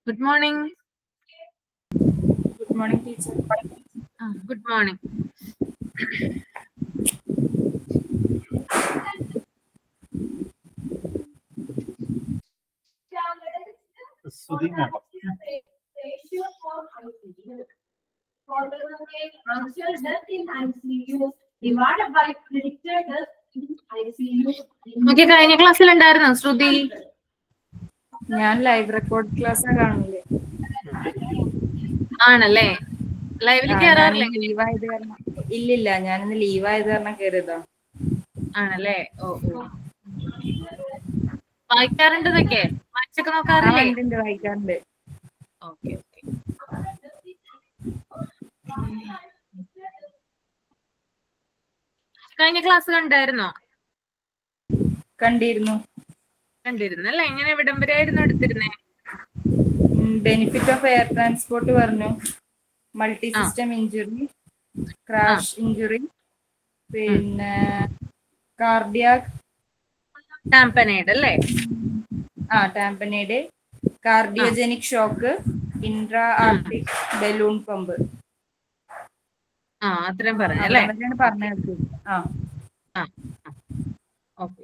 Good morning good morning teacher good morning Sudhi madam divided by predicted death in ICU. Okay കഴിഞ്ഞ ക്ലാസ്സിൽ ഉണ്ടായിരുന്നോ ശ്രുതി ഞാൻ live record class കാണില്ലേ ആണല്ലേ ലൈവിൽ കയറാറില്ല ലീവ് ആയത് കാരണം ഇല്ലില്ല ഞാനിന്ന് ലീവ് ആയത് കാരണം കയറിയതാ ആണല്ലേ ഓ ഓ വായിക്കാറുണ്ട് ഇതൊക്കെ വായിച്ചൊക്കെ ആ നോക്കാറില്ലേ ഉണ്ട്, ഉണ്ട്, വായിക്കാറുണ്ട് ഓക്കെ ഓക്കെ കഴിഞ്ഞ ക്ലാസ് കണ്ടായിരുന്നോ കണ്ടിരുന്നു കണ്ടിരുന്നു അല്ലേ എങ്ങനെ എവിടം വരെ ആയിരുന്നു എടുത്തിരുന്നേ ബെനിഫിറ്റ് ഓഫ് എയർ ട്രാൻസ്പോർട്ട് പറഞ്ഞു multi system injury crash injury പിന്നെ കാർഡിയാക് ടാമ്പനേഡ് അല്ലേ ആ tamponade cardiogenic shock intra aortic balloon pump ആ അത്രയും പറഞ്ഞു അല്ലേ അതൊക്കെയാണ് പറഞ്ഞത് ആ ആ ഓക്കെ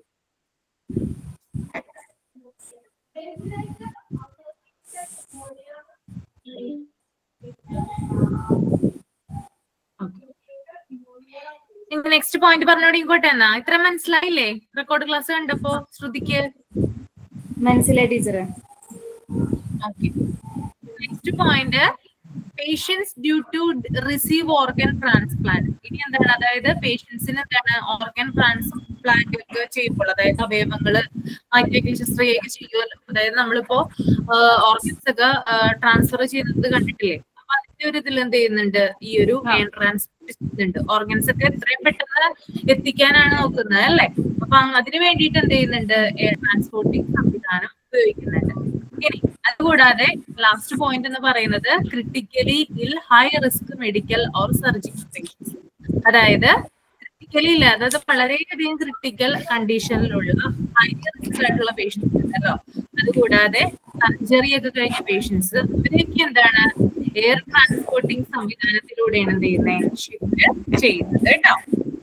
നെക്സ്റ്റ് പോയിന്റ് പറഞ്ഞോട് ഇങ്ങോട്ട് എന്നാ ഇത്ര മനസ്സിലായില്ലേ റെക്കോർഡ് ക്ലാസ് കണ്ടപ്പോ ശ്രുതിക്ക് മനസ്സിലായി ടീച്ചറെ okay next point patients due to receive organ transplant ഇനി എന്താണ് അതായത് പേഷ്യൻസിന് എന്താണ് ഓർഗൻ ട്രാൻസ്പ്ലാന്റ് ഒക്കെ ചെയ്യുമ്പോൾ അതായത് അവയവങ്ങള് മാറ്റിവെക്കൽ ശസ്ത്രക്രിയ ചെയ്യുമല്ലോ അതായത് നമ്മളിപ്പോ ഓർഗൻസ് ഒക്കെ ട്രാൻസ്ഫർ ചെയ്യുന്നത് കണ്ടിട്ടില്ലേ അപ്പൊ അതിന്റെ ഒരു ഇതിൽ എന്ത് ചെയ്യുന്നുണ്ട് ഈ ഒരു ട്രാൻസ്പോർട്ട് ചെയ്യുന്നുണ്ട് ഓർഗൻസ് ഒക്കെ എത്രയും പെട്ടെന്ന് എത്തിക്കാനാണ് നോക്കുന്നത് അല്ലേ അപ്പൊ അങ് അതിന് വേണ്ടിയിട്ട് എന്ത് ചെയ്യുന്നുണ്ട് എയർ ട്രാൻസ്പോർട്ടിംഗ് സംവിധാനം ഉപയോഗിക്കുന്നുണ്ട് ഇനി അതുകൂടാതെ ലാസ്റ്റ് പോയിന്റ് എന്ന് പറയുന്നത് critically ill high risk medical or surgical patients അതായത് ക്രിട്ടിക്കലി ഇല്ല അതായത് വളരെയധികം ക്രിട്ടിക്കൽ കണ്ടീഷനിലുള്ള ഹൈ റിസ്ക് ആയിട്ടുള്ള പേഷ്യൻസ് ഉണ്ടല്ലോ അതുകൂടാതെ സർജറി ഒക്കെ കഴിഞ്ഞ പേഷ്യൻസ് ഇവരെയൊക്കെ എന്താണ് എയർ ട്രാൻസ്പോർട്ടിംഗ് സംവിധാനത്തിലൂടെയാണ് എന്ത് ചെയ്യുന്നത് ഷിഫ്റ്റ് ചെയ്യുന്നത് കേട്ടോ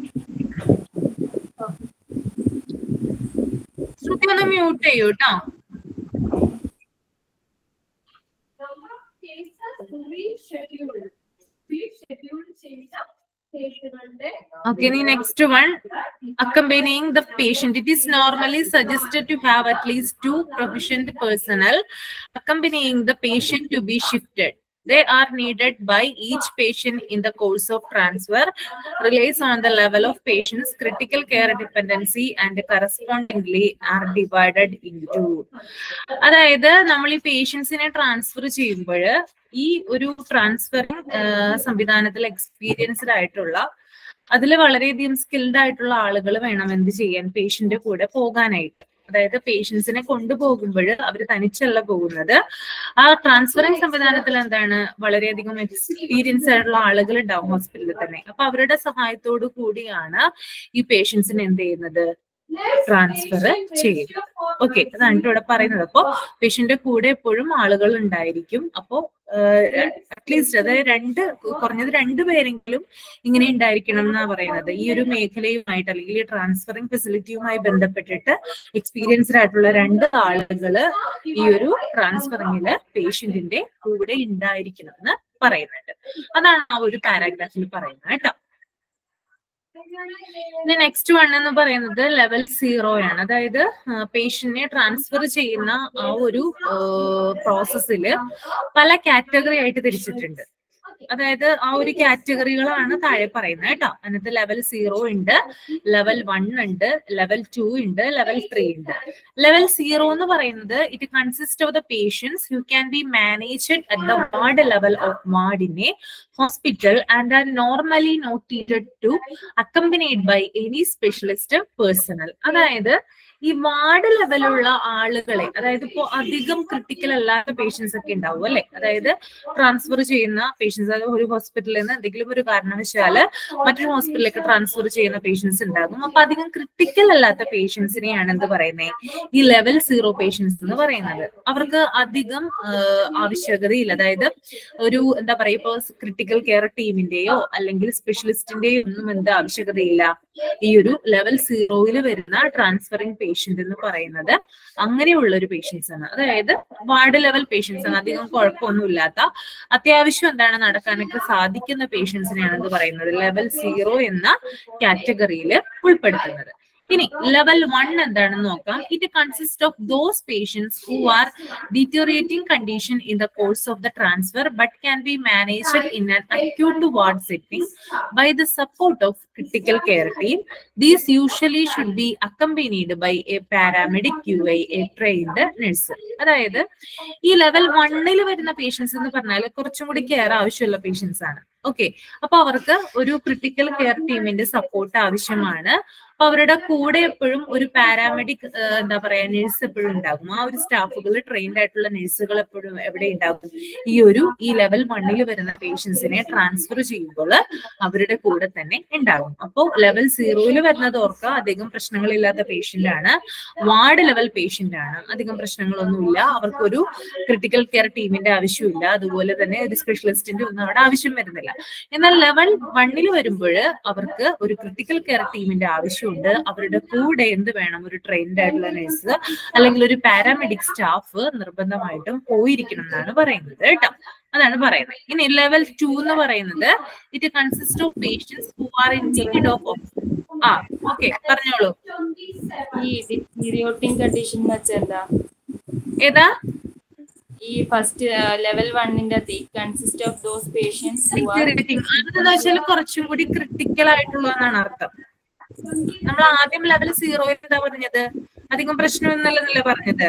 ശ്രുതി ഒന്ന് മ്യൂട്ട് ചെയ്യൂ കേട്ടോ Number of cases rescheduled. Rescheduled ചെയ്ത കേസുകളുടെ Okay, the next one, accompanying the patient. It is normally suggested to have at least two proficient personnel accompanying the patient to be shifted. They are needed by each patient in the course of transfer, relies on the level of patient's critical care dependency and correspondingly are divided into. അതായത് നമ്മൾ ഈ പേഷ്യൻസിനെ transfer ചെയ്യുമ്പോൾ ഈ ഒരു transferring സംവിധാനത്തിൽ experienced ആയിട്ടുള്ള അതിൽ വളരെയധികം സ്കിൽഡ് ആയിട്ടുള്ള ആളുകൾ വേണം എന്ത് ചെയ്യാൻ പേഷ്യന്റ് കൂടെ പോകാനായിട്ട് അതായത് പേഷ്യൻസിനെ കൊണ്ടുപോകുമ്പോൾ അവർ തനിച്ചല്ല പോകുന്നത് ആ ട്രാൻസ്ഫറിങ് സംവിധാനത്തിൽ എന്താണ് വളരെയധികം എക്സ്പീരിയൻസ് ആയിട്ടുള്ള ആളുകൾ ഉണ്ടാവും ഹോസ്പിറ്റലിൽ തന്നെ അപ്പൊ അവരുടെ സഹായത്തോടു കൂടിയാണ് ഈ പേഷ്യൻസിനെ എന്ത് ചെയ്യുന്നത് ട്രാൻസ്ഫർ ചെയ്യും ഓക്കെ അതാണ് ട്ടോ ഇവിടെ പറയുന്നത് അപ്പോ പേഷ്യന്റെ കൂടെ എപ്പോഴും ആളുകൾ ഉണ്ടായിരിക്കും അപ്പോ അറ്റ്ലീസ്റ്റ് അതായത് രണ്ട് കുറഞ്ഞത് രണ്ട് പേരെങ്കിലും ഇങ്ങനെ ഉണ്ടായിരിക്കണം എന്നാ പറയുന്നത് ഈ ഒരു മേഖലയുമായിട്ട് അല്ലെങ്കിൽ ഈ ട്രാൻസ്ഫറിംഗ് ഫെസിലിറ്റിയുമായി ബന്ധപ്പെട്ടിട്ട് എക്സ്പീരിയൻസ്ഡ് ആയിട്ടുള്ള രണ്ട് ആളുകള് ഈ ഒരു ട്രാൻസ്ഫറിംഗില് പേഷ്യന്റിന്റെ കൂടെ ഉണ്ടായിരിക്കണം എന്ന് പറയുന്നുണ്ട് അതാണ് ആ ഒരു പാരാഗ്രാഫിൽ പറയുന്നത് കേട്ടോ ഇനി നെക്സ്റ്റ് വൺ എന്ന് പറയുന്നത് ലെവൽ സീറോ ആണ് അതായത് പേഷ്യന്റിനെ ട്രാൻസ്ഫർ ചെയ്യുന്ന ആ ഒരു പ്രോസസ്സിൽ പല കാറ്റഗറി ആയിട്ട് തിരിച്ചിട്ടുണ്ട് അതായത് ആ ഒരു കാറ്റഗറികളാണ് താഴെ പറയുന്നത് കേട്ടോ അതിനകത്ത് ലെവൽ സീറോ ഉണ്ട് ലെവൽ വൺ ഉണ്ട് ലെവൽ ടു ഉണ്ട് ലെവൽ ത്രീ ഉണ്ട് ലെവൽ സീറോ എന്ന് പറയുന്നത് it consist of the patients who can be managed at the ward level of ward in a hospital and are normally not needed to accompanied by any specialist personnel അതായത് ഈ ward ലെവലുള്ള ആളുകളെ അതായത് ഇപ്പോ അധികം critical അല്ലാത്ത patients ഒക്കെ ഉണ്ടാവും അല്ലെ അതായത് ട്രാൻസ്ഫർ ചെയ്യുന്ന പേഷ്യൻസ് അതായത് ഒരു ഹോസ്പിറ്റലിൽ നിന്ന് എന്തെങ്കിലും ഒരു കാരണവശാല് മറ്റൊരു ഹോസ്പിറ്റലിലേക്ക് ട്രാൻസ്ഫർ ചെയ്യുന്ന പേഷ്യൻസ് ഉണ്ടാകും അപ്പൊ അധികം ക്രിട്ടിക്കൽ അല്ലാത്ത പേഷ്യൻസിനെയാണ് എന്ത് പറയുന്നത് ഈ ലെവൽ സീറോ പേഷ്യൻസ് എന്ന് പറയുന്നത് അവർക്ക് അധികം ആഹ്, ആവശ്യകതയില്ല അതായത് ഒരു എന്താ പറയാ ഇപ്പൊ ക്രിട്ടിക്കൽ കെയർ ടീമിന്റെയോ അല്ലെങ്കിൽ സ്പെഷ്യലിസ്റ്റിന്റെയോ ഒന്നും എന്ത് ആവശ്യകതയില്ല ഈ ഒരു ലെവൽ സീറോയിൽ വരുന്ന ട്രാൻസ്ഫറിങ് പേഷ്യന്റ് എന്ന് പറയുന്നത് അങ്ങനെയുള്ള ഒരു പേഷ്യൻസ് ആണ് അതായത് വാർഡ് ലെവൽ പേഷ്യൻസ് ആണ് അധികം കുഴപ്പമൊന്നുമില്ലാത്ത അത്യാവശ്യം എന്താണ് നടക്കാനൊക്കെ സാധിക്കുന്ന പേഷ്യൻസിനെയാണ് ഇത് പറയുന്നത് ലെവൽ സീറോ എന്ന കാറ്റഗറിയിൽ ഉൾപ്പെടുത്തുന്നത് ഇനി ലെവൽ വൺ എന്താണെന്ന് നോക്കാം it consist of those patients who are deteriorating condition in the course of the transfer but can be managed in an acute ward setting by the support of critical care team. These usually should be accompanied by a paramedic QA, a trained nurse. അതായത് ഈ level വണ്ണിൽ വരുന്ന patients എന്ന് പറഞ്ഞാൽ കുറച്ചും കൂടി care ആവശ്യമുള്ള patients ആണ് ഓക്കെ അപ്പൊ അവർക്ക് ഒരു ക്രിട്ടിക്കൽ കെയർ ടീമിന്റെ സപ്പോർട്ട് ആവശ്യമാണ് അപ്പൊ അവരുടെ കൂടെ എപ്പോഴും ഒരു പാരാമെഡിക് എന്താ പറയാ നഴ്സ് എപ്പോഴും ഉണ്ടാകും ആ ഒരു സ്റ്റാഫുകൾ ട്രെയിൻഡ് ആയിട്ടുള്ള നഴ്സുകൾ എപ്പോഴും എവിടെ ഉണ്ടാകും ഈ ഒരു ഈ ലെവൽ വണ്ണിൽ വരുന്ന പേഷ്യൻസിനെ ട്രാൻസ്ഫർ ചെയ്യുമ്പോൾ അവരുടെ കൂടെ തന്നെ ഉണ്ടാകും അപ്പോൾ ലെവൽ സീറോയിൽ വരുന്നത് ഓർക്കുക അധികം പ്രശ്നങ്ങളില്ലാത്ത പേഷ്യന്റ് ആണ് വാർഡ് ലെവൽ പേഷ്യന്റ് ആണ് അധികം പ്രശ്നങ്ങളൊന്നുമില്ല അവർക്കൊരു ക്രിട്ടിക്കൽ കെയർ ടീമിന്റെ ആവശ്യമില്ല അതുപോലെ തന്നെ ഒരു സ്പെഷ്യലിസ്റ്റിന്റെ ഒന്നും അവിടെ ആവശ്യം വരുന്നില്ല എന്നാൽ ലെവൽ വണ്ണിൽ വരുമ്പോൾ അവർക്ക് ഒരു ക്രിട്ടിക്കൽ കെയർ ടീമിന്റെ ആവശ്യമുണ്ട് അവരുടെ കൂടെ എന്ത് വേണം ഒരു ട്രെയിൻഡ് ആയിട്ടുള്ള നഴ്സ് അല്ലെങ്കിൽ ഒരു പാരാമെഡിക് സ്റ്റാഫ് നിർബന്ധമായിട്ടും പോയിരിക്കണം എന്നാണ് പറയുന്നത് കേട്ടോ അതാണ് പറയുന്നത് ഇനി ലെവൽ ടു എന്ന് പറയുന്നത് it consist of patients who are in need of ah okay പറഞ്ഞോളൂ ഈ ഡിറ്റീരിയോട്ടിംഗ് കണ്ടീഷൻ എന്ന് വെച്ചാൽ എന്താ ഏതാ ഈ ഫസ്റ്റ് ലെവൽ വണ്ണിന്റെ അകത്ത് consist of those patients deteriorating അതെന്താ വെച്ചാൽ കുറച്ചും കൂടി ക്രിട്ടിക്കൽ ആയിട്ടുള്ളതെന്നാണ് അർത്ഥം നമ്മൾ ആദ്യം ലെവൽ സീറോയിൽ എന്താ പറഞ്ഞത് അധികം പ്രശ്നമൊന്നുമല്ലെന്നല്ലേ പറഞ്ഞത്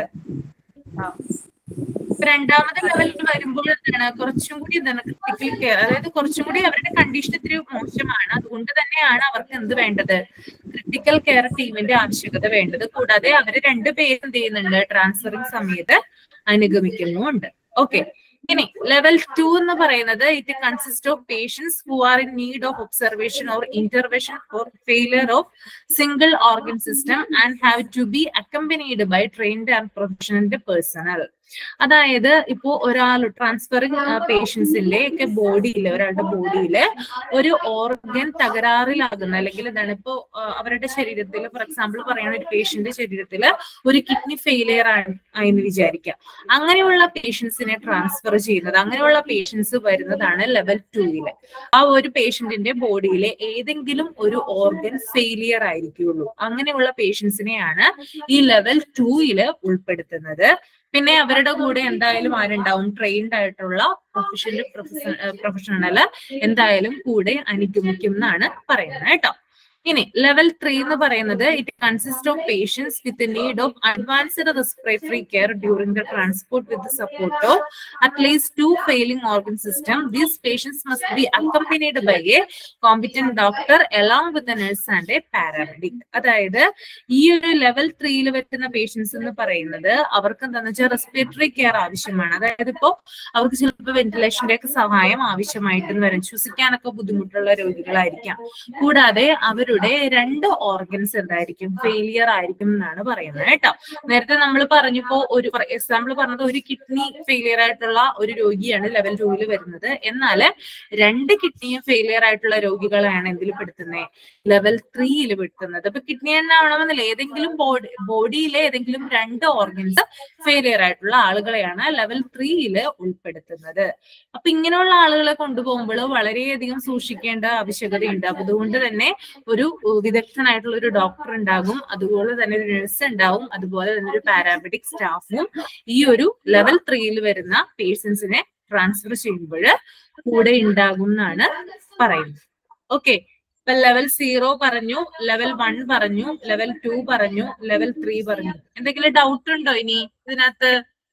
ഇപ്പൊ രണ്ടാമത്തെ ലെവലിൽ വരുമ്പോൾ എന്താണ് കുറച്ചും കൂടി എന്താണ് ക്രിട്ടിക്കൽ കെയർ അതായത് കുറച്ചും കൂടി അവരുടെ കണ്ടീഷൻ ഇത്തിരി മോശമാണ് അതുകൊണ്ട് തന്നെയാണ് അവർക്ക് എന്ത് വേണ്ടത് ക്രിട്ടിക്കൽ കെയർ ടീമിന്റെ ആവശ്യകത വേണ്ടത് കൂടാതെ അവര് രണ്ടുപേരും എന്ത് ചെയ്യുന്നുണ്ട് ട്രാൻസ്ഫറിങ് സമയത്ത് അനുഗമിക്കുന്നുമുണ്ട് ഓക്കെ ഇനി ലെവൽ ടു എന്ന് പറയുന്നത് it consist of patients who are in need of observation or intervention for failure of single organ system and have to be accompanied by trained and professional personnel അതായത് ഇപ്പോ ഒരാൾ transferring പേഷ്യൻസിന്റെ ഒക്കെ ബോഡിയിൽ ഒരാളുടെ ബോഡിയിൽ ഒരു ഓർഗൻ തകരാറിലാകുന്ന അല്ലെങ്കിൽ എന്താണ് ഇപ്പോ ആ, അവരുടെ ശരീരത്തിൽ ഫോർ എക്സാമ്പിൾ പറയുന്ന ഒരു പേഷ്യന്റ് ശരീരത്തിൽ ഒരു കിഡ്നി ഫെയിലിയർ ആയെന്ന് വിചാരിക്കുക അങ്ങനെയുള്ള പേഷ്യൻസിനെ ട്രാൻസ്ഫർ ചെയ്യുന്നത് അങ്ങനെയുള്ള പേഷ്യൻസ് വരുന്നതാണ് ലെവൽ ടൂയില് ആ ഒരു പേഷ്യന്റിന്റെ ബോഡിയിലെ ഏതെങ്കിലും ഒരു ഓർഗൻ ഫെയിലിയർ ആയിരിക്കുള്ളൂ അങ്ങനെയുള്ള പേഷ്യൻസിനെയാണ് ഈ ലെവൽ ടൂയില് ഉൾപ്പെടുത്തുന്നത് പിന്നെ അവരുടെ കൂടെ എന്തായാലും ആരുണ്ടാവും ട്രെയിൻഡ് ആയിട്ടുള്ള പ്രൊഫഷണൽ പ്രൊഫഷണൽ എന്തായാലും കൂടെ അനുഗമിക്കും എന്നാണ് പറയുന്നത് കേട്ടോ ഇനി ലെവൽ ത്രീ എന്ന് പറയുന്നത് it consist of patients with need of advanced respiratory care during the transport with support of at least two failing organ system these patients must be accompanied by a competent doctor along with nurse and a paramedic അതായത് ഈ ഒരു level ത്രീയിൽ വരുന്ന patients എന്ന് പറയുന്നത് അവർക്ക് എന്താണെന്ന് വെച്ചാൽ റെസ്പിറേറ്ററി കെയർ ആവശ്യമാണ് അതായത് ഇപ്പോ അവർക്ക് ചിലപ്പോൾ വെന്റിലേഷന്റെ ഒക്കെ സഹായം ആവശ്യമായിട്ടെന്ന് വരും ശ്വസിക്കാനൊക്കെ ബുദ്ധിമുട്ടുള്ള രോഗികളായിരിക്കാം കൂടാതെ അവരുടെ രണ്ട് ഓർഗൻസ് എന്തായിരിക്കും ഫെയിലിയർ ആയിരിക്കും എന്നാണ് പറയുന്നത് കേട്ടോ നേരത്തെ നമ്മൾ പറഞ്ഞപ്പോ ഒരു എക്സാമ്പിൾ പറഞ്ഞത് ഒരു കിഡ്നി ഫെയിലിയർ ആയിട്ടുള്ള ഒരു രോഗിയാണ് ലെവൽ ടൂവിൽ വരുന്നത് എന്നാൽ രണ്ട് കിഡ്നിയും ഫെയിലിയർ ആയിട്ടുള്ള രോഗികളെയാണ് എന്തിൽ പെടുത്തുന്നത് ലെവൽ ത്രീയിൽ പെടുത്തുന്നത് അപ്പൊ കിഡ്നി തന്നെ ആവണമെന്നില്ല ഏതെങ്കിലും ബോഡി ബോഡിയിലെ ഏതെങ്കിലും രണ്ട് ഓർഗൻസ് ഫെയിലിയർ ആയിട്ടുള്ള ആളുകളെയാണ് ലെവൽ ത്രീയിൽ ഉൾപ്പെടുത്തുന്നത് അപ്പൊ ഇങ്ങനെയുള്ള ആളുകളെ കൊണ്ടുപോകുമ്പോൾ വളരെയധികം സൂക്ഷിക്കേണ്ട ആവശ്യകതയുണ്ട് അപ്പൊ അതുകൊണ്ട് തന്നെ ഒരു ഏഹ്, വിദഗ്ധനായിട്ടുള്ള ഒരു ഡോക്ടർ ഉണ്ടാകും അതുപോലെ തന്നെ ഒരു നഴ്സ് ഉണ്ടാവും അതുപോലെ തന്നെ ഒരു പാരാമെഡിക് സ്റ്റാഫും ഈ ഒരു ലെവൽ ത്രീയിൽ വരുന്ന പേഷ്യൻസിനെ ട്രാൻസ്ഫർ ചെയ്യുമ്പോൾ കൂടെ ഉണ്ടാകും എന്നാണ് പറയുന്നത് ഓക്കെ ഇപ്പൊ ലെവൽ സീറോ പറഞ്ഞു ലെവൽ വൺ പറഞ്ഞു ലെവൽ ടു പറഞ്ഞു ലെവൽ ത്രീ പറഞ്ഞു എന്തെങ്കിലും ഡൗട്ട് ഉണ്ടോ ഇനി ഇതിനകത്ത്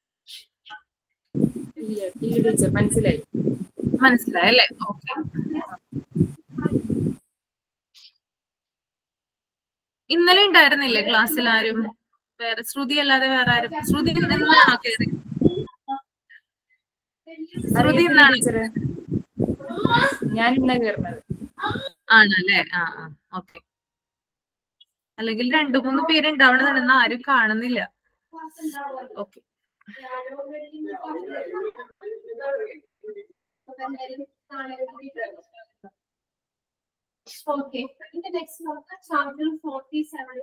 ഇല്ല ഇല്ല ടീച്ചർ മനസ്സിലായി മനസ്സിലായല്ലേ ഓക്കെ ഇന്നലെ ഉണ്ടായിരുന്നില്ലേ ക്ലാസ്സിൽ ആരും വേറെ ശ്രുതി അല്ലാതെ വേറെ ആരും ശ്രുതി എന്നാണോ കയറി ശ്രുതി എന്നാണ് ടീച്ചറെ ഞാൻ ഇന്നാ കയറുന്നത് ആണല്ലേ ആ ആ ഓക്കെ അല്ലെങ്കിൽ രണ്ടു മൂന്ന് പേരുണ്ടാവണമെന്ന് ആരും കാണുന്നില്ല okay Okay, in the next one, chapter forty-seven.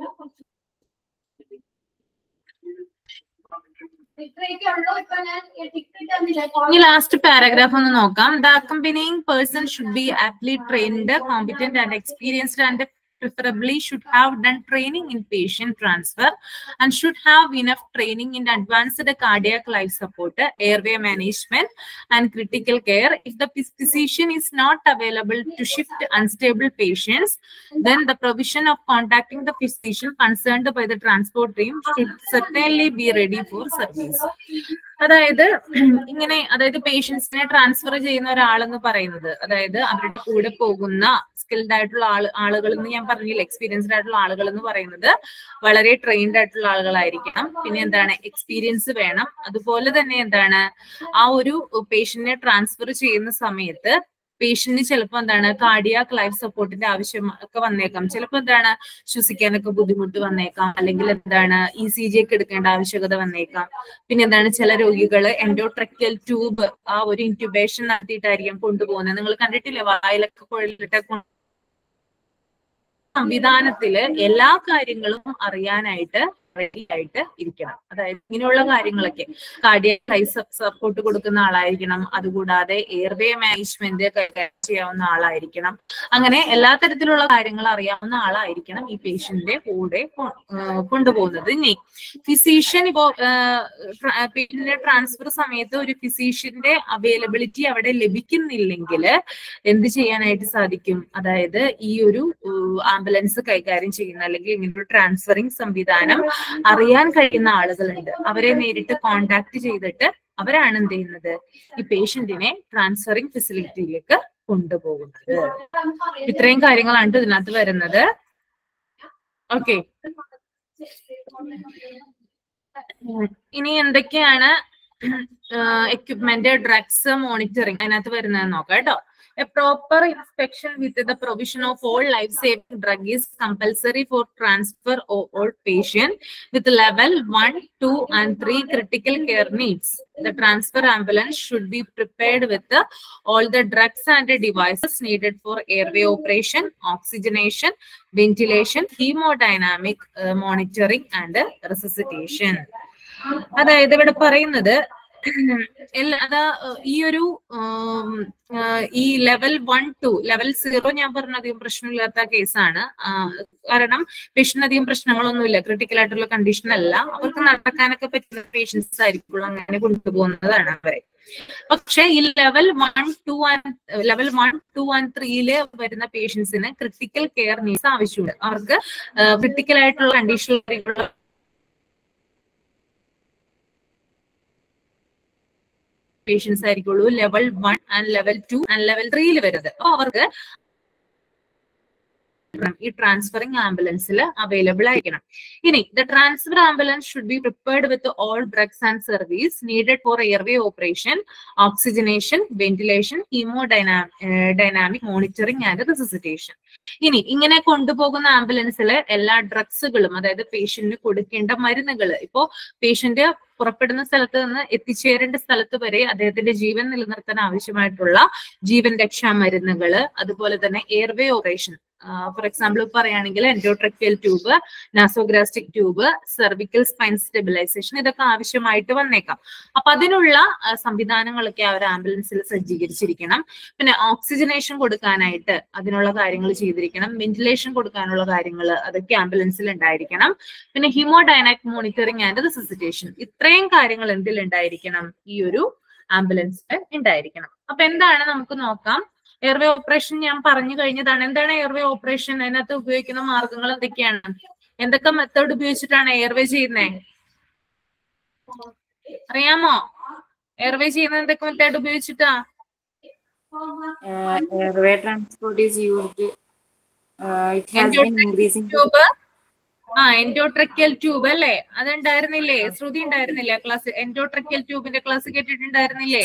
ഇത്രയൊക്കെ ഉള്ളൂ ഇപ്പൊ ഞാൻ ടിക്കറ്റ് തന്നില്ല ഇനി ലാസ്റ്റ് പാരഗ്രാഫ് ഒന്ന് നോക്കാം the accompanying person should be aptly trained competent and experienced and preferably should have done training in patient transfer and should have enough training in advanced cardiac life support, airway management, and critical care. If the phys- physician is not available to shift unstable patients, then the provision of contacting the physician concerned by the transport team should certainly be ready for service. അതായത് ഇങ്ങനെ അതായത് പേഷ്യൻസിനെ transfer ചെയ്യുന്ന ഒരാളെന്ന് പറയുന്നത് അതായത് അവരുടെ കൂടെ പോകുന്ന skilled ആയിട്ടുള്ള ആള് ആളുകൾ എന്ന് ഞാൻ പറഞ്ഞില്ല എക്സ്പീരിയൻസ്ഡ് ആയിട്ടുള്ള ആളുകൾ എന്ന് പറയുന്നത് വളരെ ട്രെയിൻഡ് ആയിട്ടുള്ള ആളുകളായിരിക്കണം പിന്നെ എന്താണ് എക്സ്പീരിയൻസ് വേണം അതുപോലെ തന്നെ എന്താണ് ആ ഒരു പേഷ്യന്റിനെ ട്രാൻസ്ഫർ ചെയ്യുന്ന സമയത്ത് പേഷ്യന്റിന് ചിലപ്പോൾ എന്താണ് കാർഡിയാക് ലൈഫ് സപ്പോർട്ടിന്റെ ആവശ്യം ഒക്കെ വന്നേക്കാം ചിലപ്പോൾ എന്താണ് ശ്വസിക്കാനൊക്കെ ബുദ്ധിമുട്ട് വന്നേക്കാം അല്ലെങ്കിൽ എന്താണ് ഇ സി ജി ഒക്കെ എടുക്കേണ്ട ആവശ്യകത വന്നേക്കാം പിന്നെ എന്താണ് ചില രോഗികള് എൻഡോട്രക്യൽ ട്യൂബ് ആ ഒരു ഇൻക്യുബേഷൻ നടത്തിയിട്ടായിരിക്കും കൊണ്ടുപോകുന്നത് നിങ്ങൾ കണ്ടിട്ടില്ലേ വായിലൊക്കെ കുഴലിട്ട് കൊണ്ട് സംവിധാനത്തില് എല്ലാ കാര്യങ്ങളും അറിയാനായിട്ട് റെഡി ആയിട്ട് ഇരിക്കണം അതായത് ഇങ്ങനെയുള്ള കാര്യങ്ങളൊക്കെ കാർഡിയക് ലൈഫ് സപ്പോർട്ട് കൊടുക്കുന്ന ആളായിരിക്കണം അതുകൂടാതെ എയർവേ മാനേജ്മെന്റ് കൈകാര്യം ചെയ്യാവുന്ന ആളായിരിക്കണം അങ്ങനെ എല്ലാ തരത്തിലുള്ള കാര്യങ്ങൾ അറിയാവുന്ന ആളായിരിക്കണം ഈ പേഷ്യന്റിന്റെ കൂടെ കൊ- ആ, കൊണ്ടുപോകുന്നത് ഇനി ഫിസീഷ്യൻ ഇപ്പോ പേഷ്യന്റിന്റെ ട്രാൻസ്ഫർ സമയത്ത് ഒരു ഫിസീഷ്യന്റെ അവൈലബിലിറ്റി അവിടെ ലഭിക്കുന്നില്ലെങ്കിൽ എന്ത് ചെയ്യാനായിട്ട് സാധിക്കും അതായത് ഈ ഒരു ആംബുലൻസ് കൈകാര്യം ചെയ്യുന്ന അല്ലെങ്കിൽ ഇങ്ങനെ ഒരു ട്രാൻസ്ഫറിങ് സംവിധാനം അറിയാൻ കഴിയുന്ന ആളുകളുണ്ട് അവരെ നേരിട്ട് കോണ്ടാക്ട് ചെയ്തിട്ട് അവരാണ് എന്ത് ചെയ്യുന്നത് ഈ പേഷ്യന്റിനെ ട്രാൻസ്ഫറിങ് ഫെസിലിറ്റിയിലേക്ക് കൊണ്ടുപോകുന്നത് ഇത്രയും കാര്യങ്ങളാണ് ട്ടോ ഇതിനകത്ത് വരുന്നത് ഓക്കെ ഇനി എന്തൊക്കെയാണ് എക്യുപ്മെന്റ് ഡ്രഗ്സ് മോണിറ്ററിംഗ് അതിനകത്ത് വരുന്നത് നോക്കാം കേട്ടോ a proper inspection with the provision of all life saving drug is compulsory for transfer all patient with level one two and three critical care needs the transfer ambulance should be prepared with all the drugs and devices needed for airway operation, oxygenation, ventilation, hemodynamic uh, monitoring and resuscitation. അതായത് ഇവിടെ പറയുന്നത് എല്ലാ അതാ ഏഹ്, ഈ ഒരു um, ah, ഈ level one two level zero ഞാൻ പറഞ്ഞ അധികം പ്രശ്നമില്ലാത്ത കേസാണ് കാരണം പേഷ്യന്റ് അധികം പ്രശ്നങ്ങളൊന്നുമില്ല ക്രിട്ടിക്കൽ ആയിട്ടുള്ള കണ്ടീഷൻ അല്ല അവർക്ക് നടക്കാനൊക്കെ പറ്റുന്ന പേഷ്യൻസ് ആയിരിക്കുള്ളൂ അങ്ങനെ കൊണ്ടുപോകുന്നതാണ് അവരെ പക്ഷെ ഈ level one two and level one two and ത്രീയില് വരുന്ന പേഷ്യൻസിന് ക്രിട്ടിക്കൽ കെയർ നീഡ്സ് ആവശ്യമുണ്ട് അവർക്ക് ക്രിട്ടിക്കൽ ആയിട്ടുള്ള കണ്ടീഷനിലുള്ള പേഷ്യൻസ് ആയിരിക്കുള്ളൂ level one and level two and level ത്രീയിൽ വരുന്നത് അപ്പൊ അവർക്ക് ഈ ട്രാൻസ്ഫറിംഗ് ആംബുലൻസിൽ അവൈലബിൾ ആയിരിക്കണം ഇനി the transfer ambulance should be prepared with all drugs and service needed for airway operation oxygenation ventilation haemodynamic monitoring and resuscitation ഇനി ഇങ്ങനെ കൊണ്ടുപോകുന്ന ആംബുലൻസിൽ എല്ലാ ഡ്രഗ്സുകളും അതായത് പേഷ്യന്റിന് കൊടുക്കേണ്ട മരുന്നുകൾ ഇപ്പോ പേഷ്യന്റ് പുറപ്പെടുന്ന സ്ഥലത്ത് നിന്ന് എത്തിച്ചേരേണ്ട സ്ഥലത്ത് വരെ അദ്ദേഹത്തിന്റെ ജീവൻ നിലനിർത്താൻ ആവശ്യമായിട്ടുള്ള ജീവൻ രക്ഷാ മരുന്നുകള് അതുപോലെ തന്നെ എയർവേ ഓപ്പറേഷൻ ഫോർ എക്സാമ്പിൾ പറയുകയാണെങ്കിൽ endotracheal tube nasogastric tube cervical spine stabilisation ഇതൊക്കെ ആവശ്യമായിട്ട് വന്നേക്കാം അപ്പൊ അതിനുള്ള ആ, സംവിധാനങ്ങളൊക്കെ ആ ഒരു ആംബുലൻസിൽ സജ്ജീകരിച്ചിരിക്കണം പിന്നെ ഓക്സിജനേഷൻ കൊടുക്കാനായിട്ട് അതിനുള്ള കാര്യങ്ങൾ ചെയ്തിരിക്കണം വെന്റിലേഷൻ കൊടുക്കാനുള്ള കാര്യങ്ങൾ അതൊക്കെ ആംബുലൻസിൽ ഉണ്ടായിരിക്കണം പിന്നെ ഹിമോഡൈനാക് മോണിറ്ററിംഗ് ആൻഡ് റിസസിറ്റേഷൻ ഇത്രയും കാര്യങ്ങൾ എന്തിൽ ഉണ്ടായിരിക്കണം ഈ ഒരു ആംബുലൻസിൽ ഉണ്ടായിരിക്കണം അപ്പൊ എന്താണ് നമുക്ക് നോക്കാം എയർവേ ഓപ്പറേഷൻ ഞാൻ പറഞ്ഞു കഴിഞ്ഞതാണ് എന്താണ് എയർവേ ഓപ്പറേഷൻ അതിനകത്ത് ഉപയോഗിക്കുന്ന മാർഗങ്ങൾ എന്തൊക്കെയാണ് എന്തൊക്കെ മെത്തേഡ് ഉപയോഗിച്ചിട്ടാണ് എയർവേ ചെയ്യുന്നത് അറിയാമോ എയർവേ ചെയ്യുന്ന എന്തൊക്കെ മെത്തേഡ് ഉപയോഗിച്ചിട്ടാ Uh, airway transport is used. Uh, it has been increasing. Tube ആ എൻഡോട്രക്കിയൽ ട്യൂബ് അല്ലേ അതുണ്ടായിരുന്നില്ലേ ശ്രുതി ഉണ്ടായിരുന്നില്ലേ ക്ലാസ് എൻഡോട്രക്കിയൽ ട്യൂബിന്റെ ക്ലാസ് കേട്ടിട്ടുണ്ടായിരുന്നില്ലേ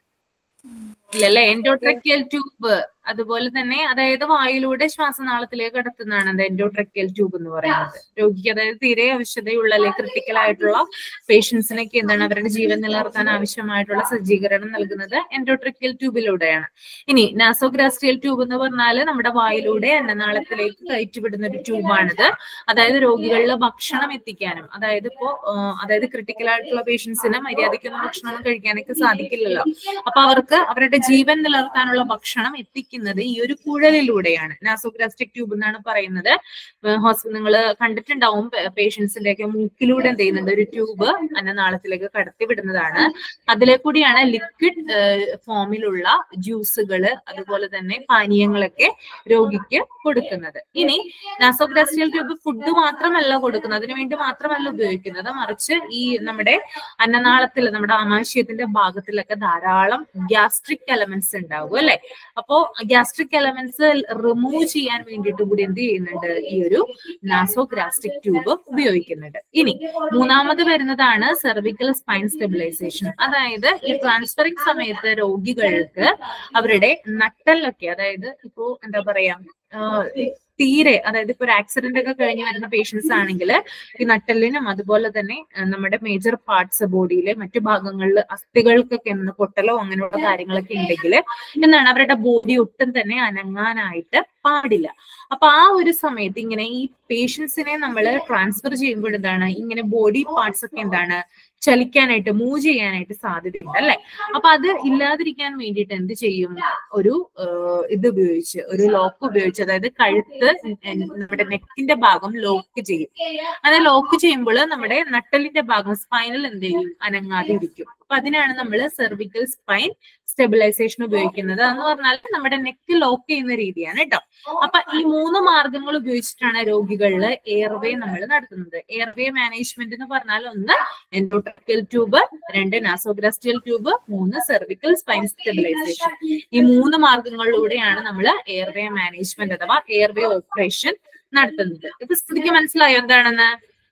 ഇല്ലല്ലേ എൻഡോട്രക്കിയൽ ട്യൂബ് അതുപോലെ തന്നെ അതായത് വായിലൂടെ ശ്വാസനാളത്തിലേക്ക് കടത്തുന്നതാണ് അത് എൻഡോട്രക്കിയൽ ട്യൂബ് എന്ന് പറയുന്നത് രോഗിക്ക് അതായത് തീരെ ആവശ്യതയുള്ള അല്ലെങ്കിൽ ക്രിട്ടിക്കൽ ആയിട്ടുള്ള പേഷ്യൻസിനൊക്കെ എന്താണ് അവരുടെ ജീവൻ നിലനിർത്താൻ ആവശ്യമായിട്ടുള്ള സജ്ജീകരണം നൽകുന്നത് എൻഡോട്രക്കിയൽ ട്യൂബിലൂടെയാണ് ഇനി നാസോഗ്രാസ്ട്രിയൽ ട്യൂബ് എന്ന് പറഞ്ഞാൽ നമ്മുടെ വായിലൂടെ അന്നനാളത്തിലേക്ക് കയറ്റിവിടുന്ന ഒരു ട്യൂബാണിത് അതായത് രോഗികളിൽ ഭക്ഷണം എത്തിക്കാനും അതായത് ഇപ്പോ ആ, അതായത് ക്രിട്ടിക്കൽ ആയിട്ടുള്ള പേഷ്യൻസിന് മര്യാദയ്ക്കൊന്നും ഭക്ഷണം കഴിക്കാനൊക്കെ സാധിക്കില്ലല്ലോ അപ്പൊ അവർക്ക് അവരുടെ ജീവൻ നിലനിർത്താനുള്ള ഭക്ഷണം എത്തിക്കുന്നത് ഈ ഒരു കുഴലിലൂടെയാണ് നാസോഗ്രാസ്റ്റിക് ട്യൂബ് എന്നാണ് പറയുന്നത് ഹോസ്പിറ്റൽ നിങ്ങൾ കണ്ടിട്ടുണ്ടാവും പേഷ്യൻസിന്റെ ഒക്കെ മൂക്കിലൂടെ എന്ത് ചെയ്യുന്നുണ്ട് ഒരു ട്യൂബ് അന്നനാളത്തിലേക്ക് കടത്തി വിടുന്നതാണ് അതിലെ കൂടിയാണ് ലിക്വിഡ് ഫോമിലുള്ള ജ്യൂസുകള് അതുപോലെ തന്നെ പാനീയങ്ങളൊക്കെ രോഗിക്ക് കൊടുക്കുന്നത് ഇനി നാസോഗ്രാസ്റ്റിയൽ ട്യൂബ് ഫുഡ് മാത്രമല്ല കൊടുക്കുന്നത് അതിനു വേണ്ടി മാത്രമല്ല ഉപയോഗിക്കുന്നത് മറിച്ച് ഈ നമ്മുടെ അന്നനാളത്തിൽ നമ്മുടെ ആമാശയത്തിന്റെ ഭാഗത്തിലൊക്കെ ധാരാളം ഗ്യാസ്ട്രിക് എലമെന്റ്സ് ഉണ്ടാവും അല്ലെ അപ്പോ ഗ്യാസ്ട്രിക് എലമെന്റ്സ് റിമൂവ് ചെയ്യാൻ വേണ്ടിയിട്ട് കൂടി എന്ത് ചെയ്യുന്നുണ്ട് ഈ ഒരു നാസോഗ്രാസ്റ്റിക് ട്യൂബ് ഉപയോഗിക്കുന്നുണ്ട് ഇനി മൂന്നാമത് വരുന്നതാണ് സെർവിക്കൽ സ്പൈൻ സ്റ്റെബിലൈസേഷൻ അതായത് ഈ ട്രാൻസ്ഫറിങ് സമയത്ത് രോഗികൾക്ക് അവരുടെ നട്ടലൊക്കെ അതായത് ഇപ്പോ എന്താ പറയാ ആഹ് തീരെ അതായത് ഇപ്പൊ ഒരു ആക്സിഡന്റ് ഒക്കെ കഴിഞ്ഞ് വരുന്ന പേഷ്യൻസ് ആണെങ്കിൽ ഈ നട്ടലിനും അതുപോലെ തന്നെ ആ, നമ്മുടെ മേജർ പാർട്സ് ബോഡിയിലെ മറ്റു ഭാഗങ്ങളിൽ അസ്ഥികൾക്കൊക്കെ എന്ന് പൊട്ടലോ അങ്ങനെയുള്ള കാര്യങ്ങളൊക്കെ ഉണ്ടെങ്കിൽ എന്താണ് അവരുടെ ബോഡി ഒട്ടും തന്നെ അനങ്ങാനായിട്ട് പാടില്ല അപ്പൊ ആ ഒരു സമയത്ത് ഇങ്ങനെ ഈ പേഷ്യൻസിനെ നമ്മൾ ട്രാൻസ്ഫർ ചെയ്യുമ്പോൾ എന്താണ് ഇങ്ങനെ ബോഡി പാർട്സ് ഒക്കെ എന്താണ് ചലിക്കാനായിട്ട് മൂവ് ചെയ്യാനായിട്ട് സാധ്യതയുണ്ട് അല്ലെ അപ്പൊ അത് ഇല്ലാതിരിക്കാൻ വേണ്ടിയിട്ട് എന്ത് ചെയ്യും ഒരു ഏഹ്, ഇത് ഉപയോഗിച്ച് ഒരു ലോക്ക് ഉപയോഗിച്ച് അതായത് കഴുത്ത് നമ്മുടെ നെക്കിന്റെ ഭാഗം ലോക്ക് ചെയ്യും അത് ലോക്ക് ചെയ്യുമ്പോൾ നമ്മുടെ നട്ടലിന്റെ ഭാഗം സ്പൈനൽ എന്ത് ചെയ്യും അനങ്ങാതെ ഇരിക്കും അപ്പൊ അതിനാണ് നമ്മൾ സെർവിക്കൽ സ്പൈൻ സ്റ്റെബിലൈസേഷൻ ഉപയോഗിക്കുന്നത് എന്ന് പറഞ്ഞാൽ നമ്മുടെ നെക്ക് ലോക്ക് ചെയ്യുന്ന രീതിയാണ് കേട്ടോ അപ്പൊ ഈ മൂന്ന് മാർഗങ്ങൾ ഉപയോഗിച്ചിട്ടാണ് രോഗികളിൽ എയർവേ നമ്മൾ നടത്തുന്നത് എയർവേ മാനേജ്മെന്റ് എന്ന് പറഞ്ഞാൽ ഒന്ന് എൻഡോട്രക്കിയൽ ട്യൂബ് രണ്ട് നാസോഗ്രാസ്റ്റിയൽ ട്യൂബ് മൂന്ന് സെർവിക്കൽ സ്പൈൻ സ്റ്റെബിലൈസേഷൻ ഈ മൂന്ന് മാർഗങ്ങളിലൂടെയാണ് നമ്മൾ എയർവേ മാനേജ്മെന്റ് അഥവാ എയർവേ ഓപ്പറേഷൻ നടത്തുന്നത് ഇത് സ്ഥിതിക്ക് മനസ്സിലായോ എന്താണെന്ന്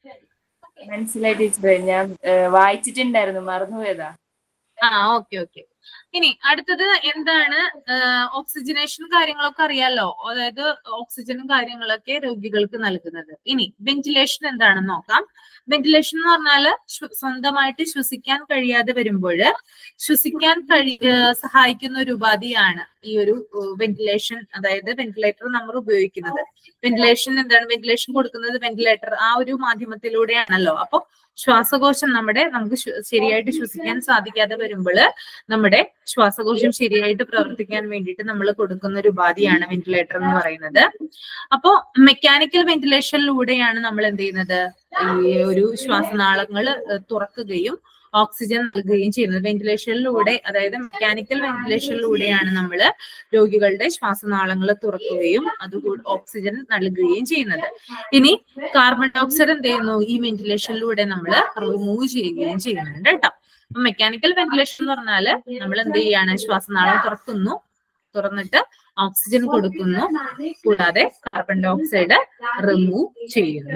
മനസ്സിലായി ടീച്ചറെ ഞാൻ ഏഹ്, വായിച്ചിട്ടുണ്ടായിരുന്നു മറന്നുപോയതാ ആ ഓക്കെ ഓക്കെ ഇനി അടുത്തത് എന്താണ് ഓക്സിജനേഷൻ കാര്യങ്ങളൊക്കെ അറിയാലോ അതായത് ഓക്സിജനും കാര്യങ്ങളൊക്കെ രോഗികൾക്ക് നൽകുന്നത് ഇനി വെന്റിലേഷൻ എന്താണെന്ന് നോക്കാം വെന്റിലേഷൻ എന്ന് പറഞ്ഞാൽ സ്വന്തമായിട്ട് ശ്വസിക്കാൻ കഴിയാതെ വരുമ്പോൾ ശ്വസിക്കാൻ കഴി ഏഹ് സഹായിക്കുന്ന ഒരു ഉപാധിയാണ് ഈ ഒരു വെന്റിലേഷൻ അതായത് വെന്റിലേറ്റർ നമ്മൾ ഉപയോഗിക്കുന്നത് വെന്റിലേഷൻ എന്താണ് വെന്റിലേഷൻ കൊടുക്കുന്നത് വെന്റിലേറ്റർ ആ ഒരു മാധ്യമത്തിലൂടെയാണല്ലോ അപ്പൊ ശ്വാസകോശം നമ്മുടെ നമുക്ക് ശ്വ- ശരിയായിട്ട് ശ്വസിക്കാൻ സാധിക്കാതെ വരുമ്പോൾ നമ്മുടെ ശ്വാസകോശം ശരിയായിട്ട് പ്രവർത്തിക്കാൻ വേണ്ടിയിട്ട് നമ്മൾ കൊടുക്കുന്ന ഒരു ഉപാധിയാണ് വെന്റിലേറ്റർ എന്ന് പറയുന്നത് അപ്പോ മെക്കാനിക്കൽ വെന്റിലേഷനിലൂടെയാണ് നമ്മൾ എന്ത് ചെയ്യുന്നത് ഈ ഒരു ശ്വാസനാളങ്ങൾ തുറക്കുകയും ഓക്സിജൻ നൽകുകയും ചെയ്യുന്നത് വെന്റിലേഷനിലൂടെ അതായത് മെക്കാനിക്കൽ വെന്റിലേഷനിലൂടെയാണ് നമ്മൾ രോഗികളുടെ ശ്വാസനാളങ്ങൾ തുറക്കുകയും അതുകൂടി ഓക്സിജൻ നൽകുകയും ചെയ്യുന്നത് ഇനി കാർബൺ ഡയോക്സൈഡ് എന്ത് ചെയ്യുന്നു ഈ വെന്റിലേഷനിലൂടെ നമ്മൾ റിമൂവ് ചെയ്യുകയും ചെയ്യുന്നുണ്ട് കേട്ടോ മെക്കാനിക്കൽ വെന്റിലേഷൻ എന്ന് പറഞ്ഞാല് നമ്മൾ എന്ത് ചെയ്യാണ് ശ്വാസനാളം തുറക്കുന്നു തുറന്നിട്ട് ഓക്സിജൻ കൊടുക്കുന്നു കൂടാതെ കാർബൺ ഡയോക്സൈഡ് റിമൂവ് ചെയ്യുന്നു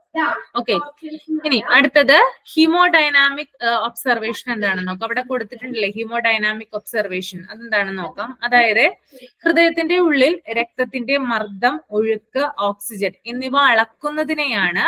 ഓക്കെ ഇനി അടുത്തത് ഹീമോഡൈനാമിക് ഒബ്സർവേഷൻ എന്താണെന്ന് നോക്കാം അവിടെ കൊടുത്തിട്ടുണ്ടല്ലേ ഹീമോഡൈനാമിക് ഒബ്സർവേഷൻ അതെന്താണെന്ന് നോക്കാം അതായത് ഹൃദയത്തിന്റെ ഉള്ളിൽ രക്തത്തിന്റെ മർദ്ദം ഒഴുക്ക് ഓക്സിജൻ എന്നിവ അളക്കുന്നതിനെയാണ്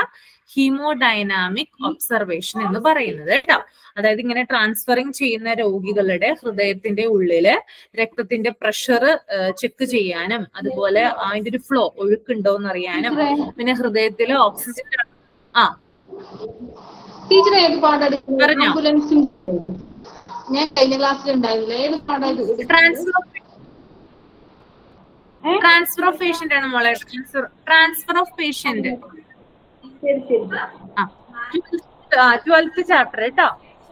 ഹീമോഡൈനാമിക് ഒബ്സർവേഷൻ എന്ന് പറയുന്നത് കേട്ടോ അതായത് ഇങ്ങനെ ട്രാൻസ്ഫറിങ് ചെയ്യുന്ന രോഗികളുടെ ഹൃദയത്തിന്റെ ഉള്ളില് രക്തത്തിന്റെ പ്രഷർ ചെക്ക് ചെയ്യാനും അതുപോലെ അതിന്റെ ഒരു ഫ്ലോ ഒഴുക്കുണ്ടോ എന്ന് അറിയാനും പിന്നെ ഹൃദയത്തില് ഓക്സിജൻ ആ ടീച്ചർ ഏത് പാടാ എടുക്കുന്നത്? പറഞ്ഞോ. ആംബുലൻസിൽ ഞാൻ കഴിഞ്ഞ ക്ലാസ്സിൽ ഉണ്ടായിരുന്നില്ല ഏത് പാടാ ഇത് എടുക്കുന്നത്? ട്രാൻസ്ഫർ ട്രാൻസ്ഫർ ഓഫ് പേഷ്യന്റ് ആണ് മോളെ ട്രാൻസ്ഫർ ട്രാൻസ്ഫർ ഓഫ് പേഷ്യന്റ് ശരി ശരി ആ ട്വൽത്ത് ചാപ്റ്റർ കേട്ടോ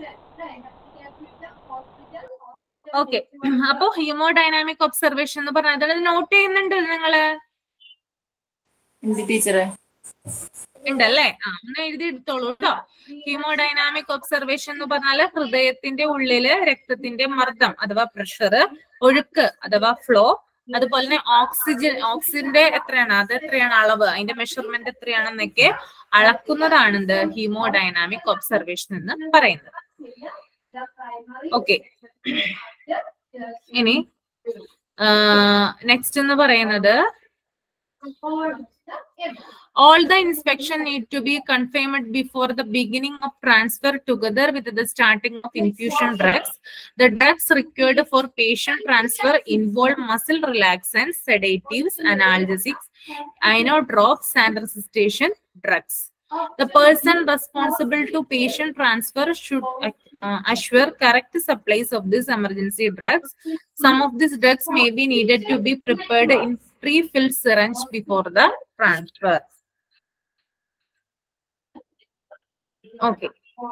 ഓക്കെ അപ്പൊ ഹീമോഡൈനാമിക് ഒബ്സർവേഷൻ എന്ന് പറഞ്ഞാൽ അത് നോട്ട് ചെയ്യുന്നുണ്ട് നിങ്ങള് എന്ത് ടീച്ചറെ ഉണ്ടല്ലേ ആ ഒന്ന് എഴുതി എടുത്തോളൂ കേട്ടോ ഹീമോഡൈനാമിക് ഒബ്സർവേഷൻ എന്ന് പറഞ്ഞാല് ഹൃദയത്തിന്റെ ഉള്ളില് രക്തത്തിന്റെ മർദ്ദം അഥവാ പ്രഷർ ഒഴുക്ക് അഥവാ ഫ്ലോ അതുപോലെ തന്നെ ഓക്സിജൻ ഓക്സിജന്റെ എത്രയാണ് അത് എത്രയാണ് അളവ് അതിന്റെ മെഷർമെന്റ് എത്രയാണെന്നൊക്കെ അളക്കുന്നതാണ് എന്ത് ഹീമോഡൈനാമിക് ഒബ്സർവേഷൻ എന്ന് പറയുന്നത് ഓക്കെ ഇനി നെക്സ്റ്റ് എന്ന് പറയുന്നത് All the inspection need to be confirmed before the beginning of transfer together with the starting of infusion drugs. The drugs required for patient transfer involve muscle relaxants, sedatives, analgesics, inodrops, and resuscitation drugs. The person responsible to patient transfer should uh, assure correct supplies of these emergency drugs. Some of these drugs may be needed to be prepared in pre-filled syringe before the transfer. Okay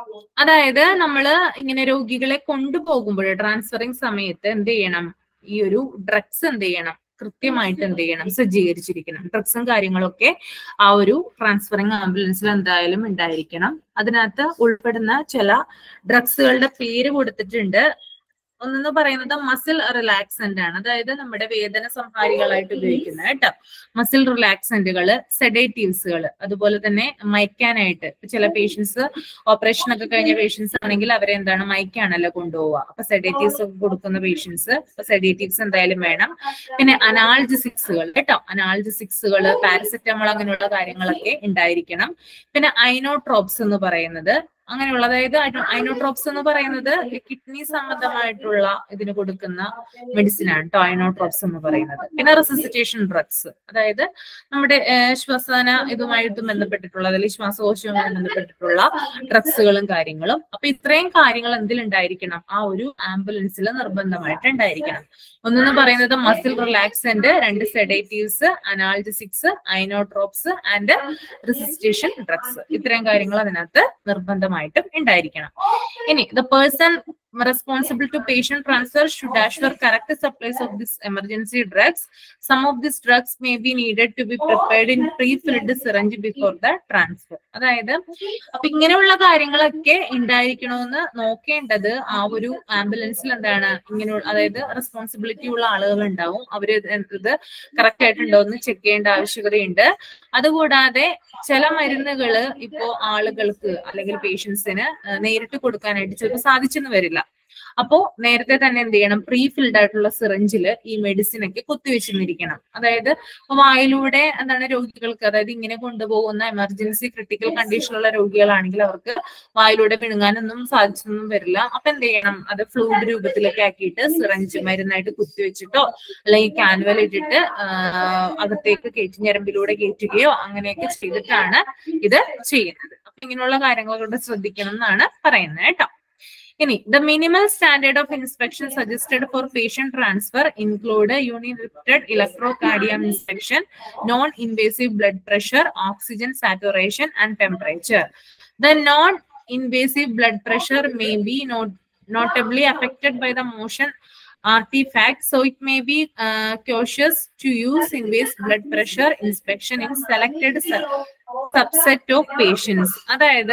അതായത് നമ്മള് ഇങ്ങനെ രോഗികളെ കൊണ്ടുപോകുമ്പോൾ transferring സമയത്ത് എന്ത് ചെയ്യണം ഈ ഒരു ഡ്രഗ്സ് എന്ത് ചെയ്യണം കൃത്യമായിട്ട് എന്ത് ചെയ്യണം സജ്ജീകരിച്ചിരിക്കണം ഡ്രഗ്സും കാര്യങ്ങളൊക്കെ ആ ഒരു ട്രാൻസ്ഫറിങ് ആംബുലൻസിൽ എന്തായാലും ഉണ്ടായിരിക്കണം അതിനകത്ത് ഉൾപ്പെടുന്ന ചില ഡ്രഗ്സുകളുടെ പേര് കൊടുത്തിട്ടുണ്ട് ഒന്നെന്ന് പറയുന്നത് മസിൽ റിലാക്സന്റ് ആണ് അതായത് നമ്മുടെ വേദന സംഹാരികളായിട്ട് ഉപയോഗിക്കുന്നത് കേട്ടോ മസിൽ റിലാക്സന്റുകള് സെഡേറ്റീവ്സുകൾ അതുപോലെ തന്നെ മയക്കാനായിട്ട് ഇപ്പൊ ചില പേഷ്യൻസ് ഓപ്പറേഷൻ ഒക്കെ കഴിഞ്ഞ പേഷ്യൻസ് ആണെങ്കിൽ അവരെ എന്താണ് മയക്കാണല്ലോ കൊണ്ടുപോവുക അപ്പൊ സെഡേറ്റീവ്സ് ഒക്കെ കൊടുക്കുന്ന പേഷ്യൻസ് അപ്പൊ സെഡേറ്റീവ്സ് എന്തായാലും വേണം പിന്നെ അനാൾജസിക്സുകൾ കേട്ടോ അനാൾജസിക്സുകൾ പാരസെറ്റമോൾ അങ്ങനെയുള്ള കാര്യങ്ങളൊക്കെ ഉണ്ടായിരിക്കണം പിന്നെ ഐനോട്രോപ്സ് എന്ന് പറയുന്നത് അങ്ങനെയുള്ള അതായത് ഐനോട്രോപ്സ് എന്ന് പറയുന്നത് കിഡ്നി സംബന്ധമായിട്ടുള്ള ഇതിന് കൊടുക്കുന്ന മെഡിസിൻ ആണ് കേട്ടോ ഐനോട്രോപ്സ് എന്ന് പറയുന്നത് പിന്നെ റെസിസിറ്റേഷൻ ഡ്രഗ്സ് അതായത് നമ്മുടെ ഏഹ്, ശ്വസന ഇതുമായിട്ട് ബന്ധപ്പെട്ടിട്ടുള്ള അല്ലെങ്കിൽ ശ്വാസകോശവുമായി ബന്ധപ്പെട്ടിട്ടുള്ള ഡ്രഗ്സുകളും കാര്യങ്ങളും അപ്പൊ ഇത്രയും കാര്യങ്ങൾ എന്തിലുണ്ടായിരിക്കണം ആ ഒരു ആംബുലൻസിൽ നിർബന്ധമായിട്ട് ഉണ്ടായിരിക്കണം ഒന്നെന്ന് പറയുന്നത് മസിൽ റിലാക്സന്റ് രണ്ട് sedatives analgesics inotropes and resuscitation drugs ഇത്രയും കാര്യങ്ങൾ അതിനകത്ത് നിർബന്ധമായിട്ടും ഉണ്ടായിരിക്കണം ഇനി the person responsible to patient transfer should assure correct supplies of this emergency drugs. Some of these drugs may be needed to be prepared in pre-filled syringe before the transfer. അതായത് അപ്പൊ ഇങ്ങനെയുള്ള കാര്യങ്ങളൊക്കെ ഉണ്ടായിരിക്കണമെന്ന് നോക്കേണ്ടത് ആ ഒരു ആംബുലൻസിൽ എന്താണ് ഇങ്ങനെയുള്ള അതായത് റെസ്പോൺസിബിലിറ്റി ഉള്ള ആളുകൾ ഉണ്ടാവും അവര് ഇത് കറക്റ്റ് ആയിട്ടുണ്ടോ എന്ന് ചെക്ക് ചെയ്യേണ്ട ആവശ്യകതയുണ്ട് അതുകൂടാതെ ചില മരുന്നുകള് ഇപ്പോ ആളുകൾക്ക് അല്ലെങ്കിൽ പേഷ്യൻസിന് നേരിട്ട് കൊടുക്കാനായിട്ട് ചിലപ്പോൾ സാധിച്ചെന്ന് വരില്ല അപ്പോ നേരത്തെ തന്നെ എന്ത് ചെയ്യണം പ്രീ ഫിൽഡ് ആയിട്ടുള്ള സിറിഞ്ചില് ഈ മെഡിസിൻ ഒക്കെ കുത്തിവെച്ചിരിക്കണം അതായത് ഇപ്പൊ വായിലൂടെ എന്താണ് രോഗികൾക്ക് അതായത് ഇങ്ങനെ കൊണ്ടുപോകുന്ന എമർജൻസി ക്രിട്ടിക്കൽ കണ്ടീഷനുള്ള രോഗികളാണെങ്കിൽ അവർക്ക് വായിലൂടെ വിഴുങ്ങാനൊന്നും സാധിച്ചൊന്നും വരില്ല അപ്പൊ എന്ത് ചെയ്യണം അത് ഫ്ലൂയിഡ് രൂപത്തിലൊക്കെ ആക്കിയിട്ട് സിറഞ്ച് മരുന്നായിട്ട് കുത്തിവെച്ചിട്ടോ അല്ലെങ്കിൽ കാനുവൽ ഇട്ടിട്ട് ആഹ് അകത്തേക്ക് കയറ്റി ഞരമ്പിലൂടെ കയറ്റുകയോ അങ്ങനെയൊക്കെ ചെയ്തിട്ടാണ് ഇത് ചെയ്യുന്നത് അപ്പൊ ഇങ്ങനെയുള്ള കാര്യങ്ങളോട് ശ്രദ്ധിക്കണം എന്നാണ് പറയുന്നത് കേട്ടോ ഇനി the minimal standard of inspection suggested for patient transfer include united electrocardiogram inspection non invasive blood pressure oxygen saturation and temperature the non invasive blood pressure may be notably affected by the motion artifact so it may be uh, cautious to use invasive blood pressure inspection in selected su- subset of patients അതായത്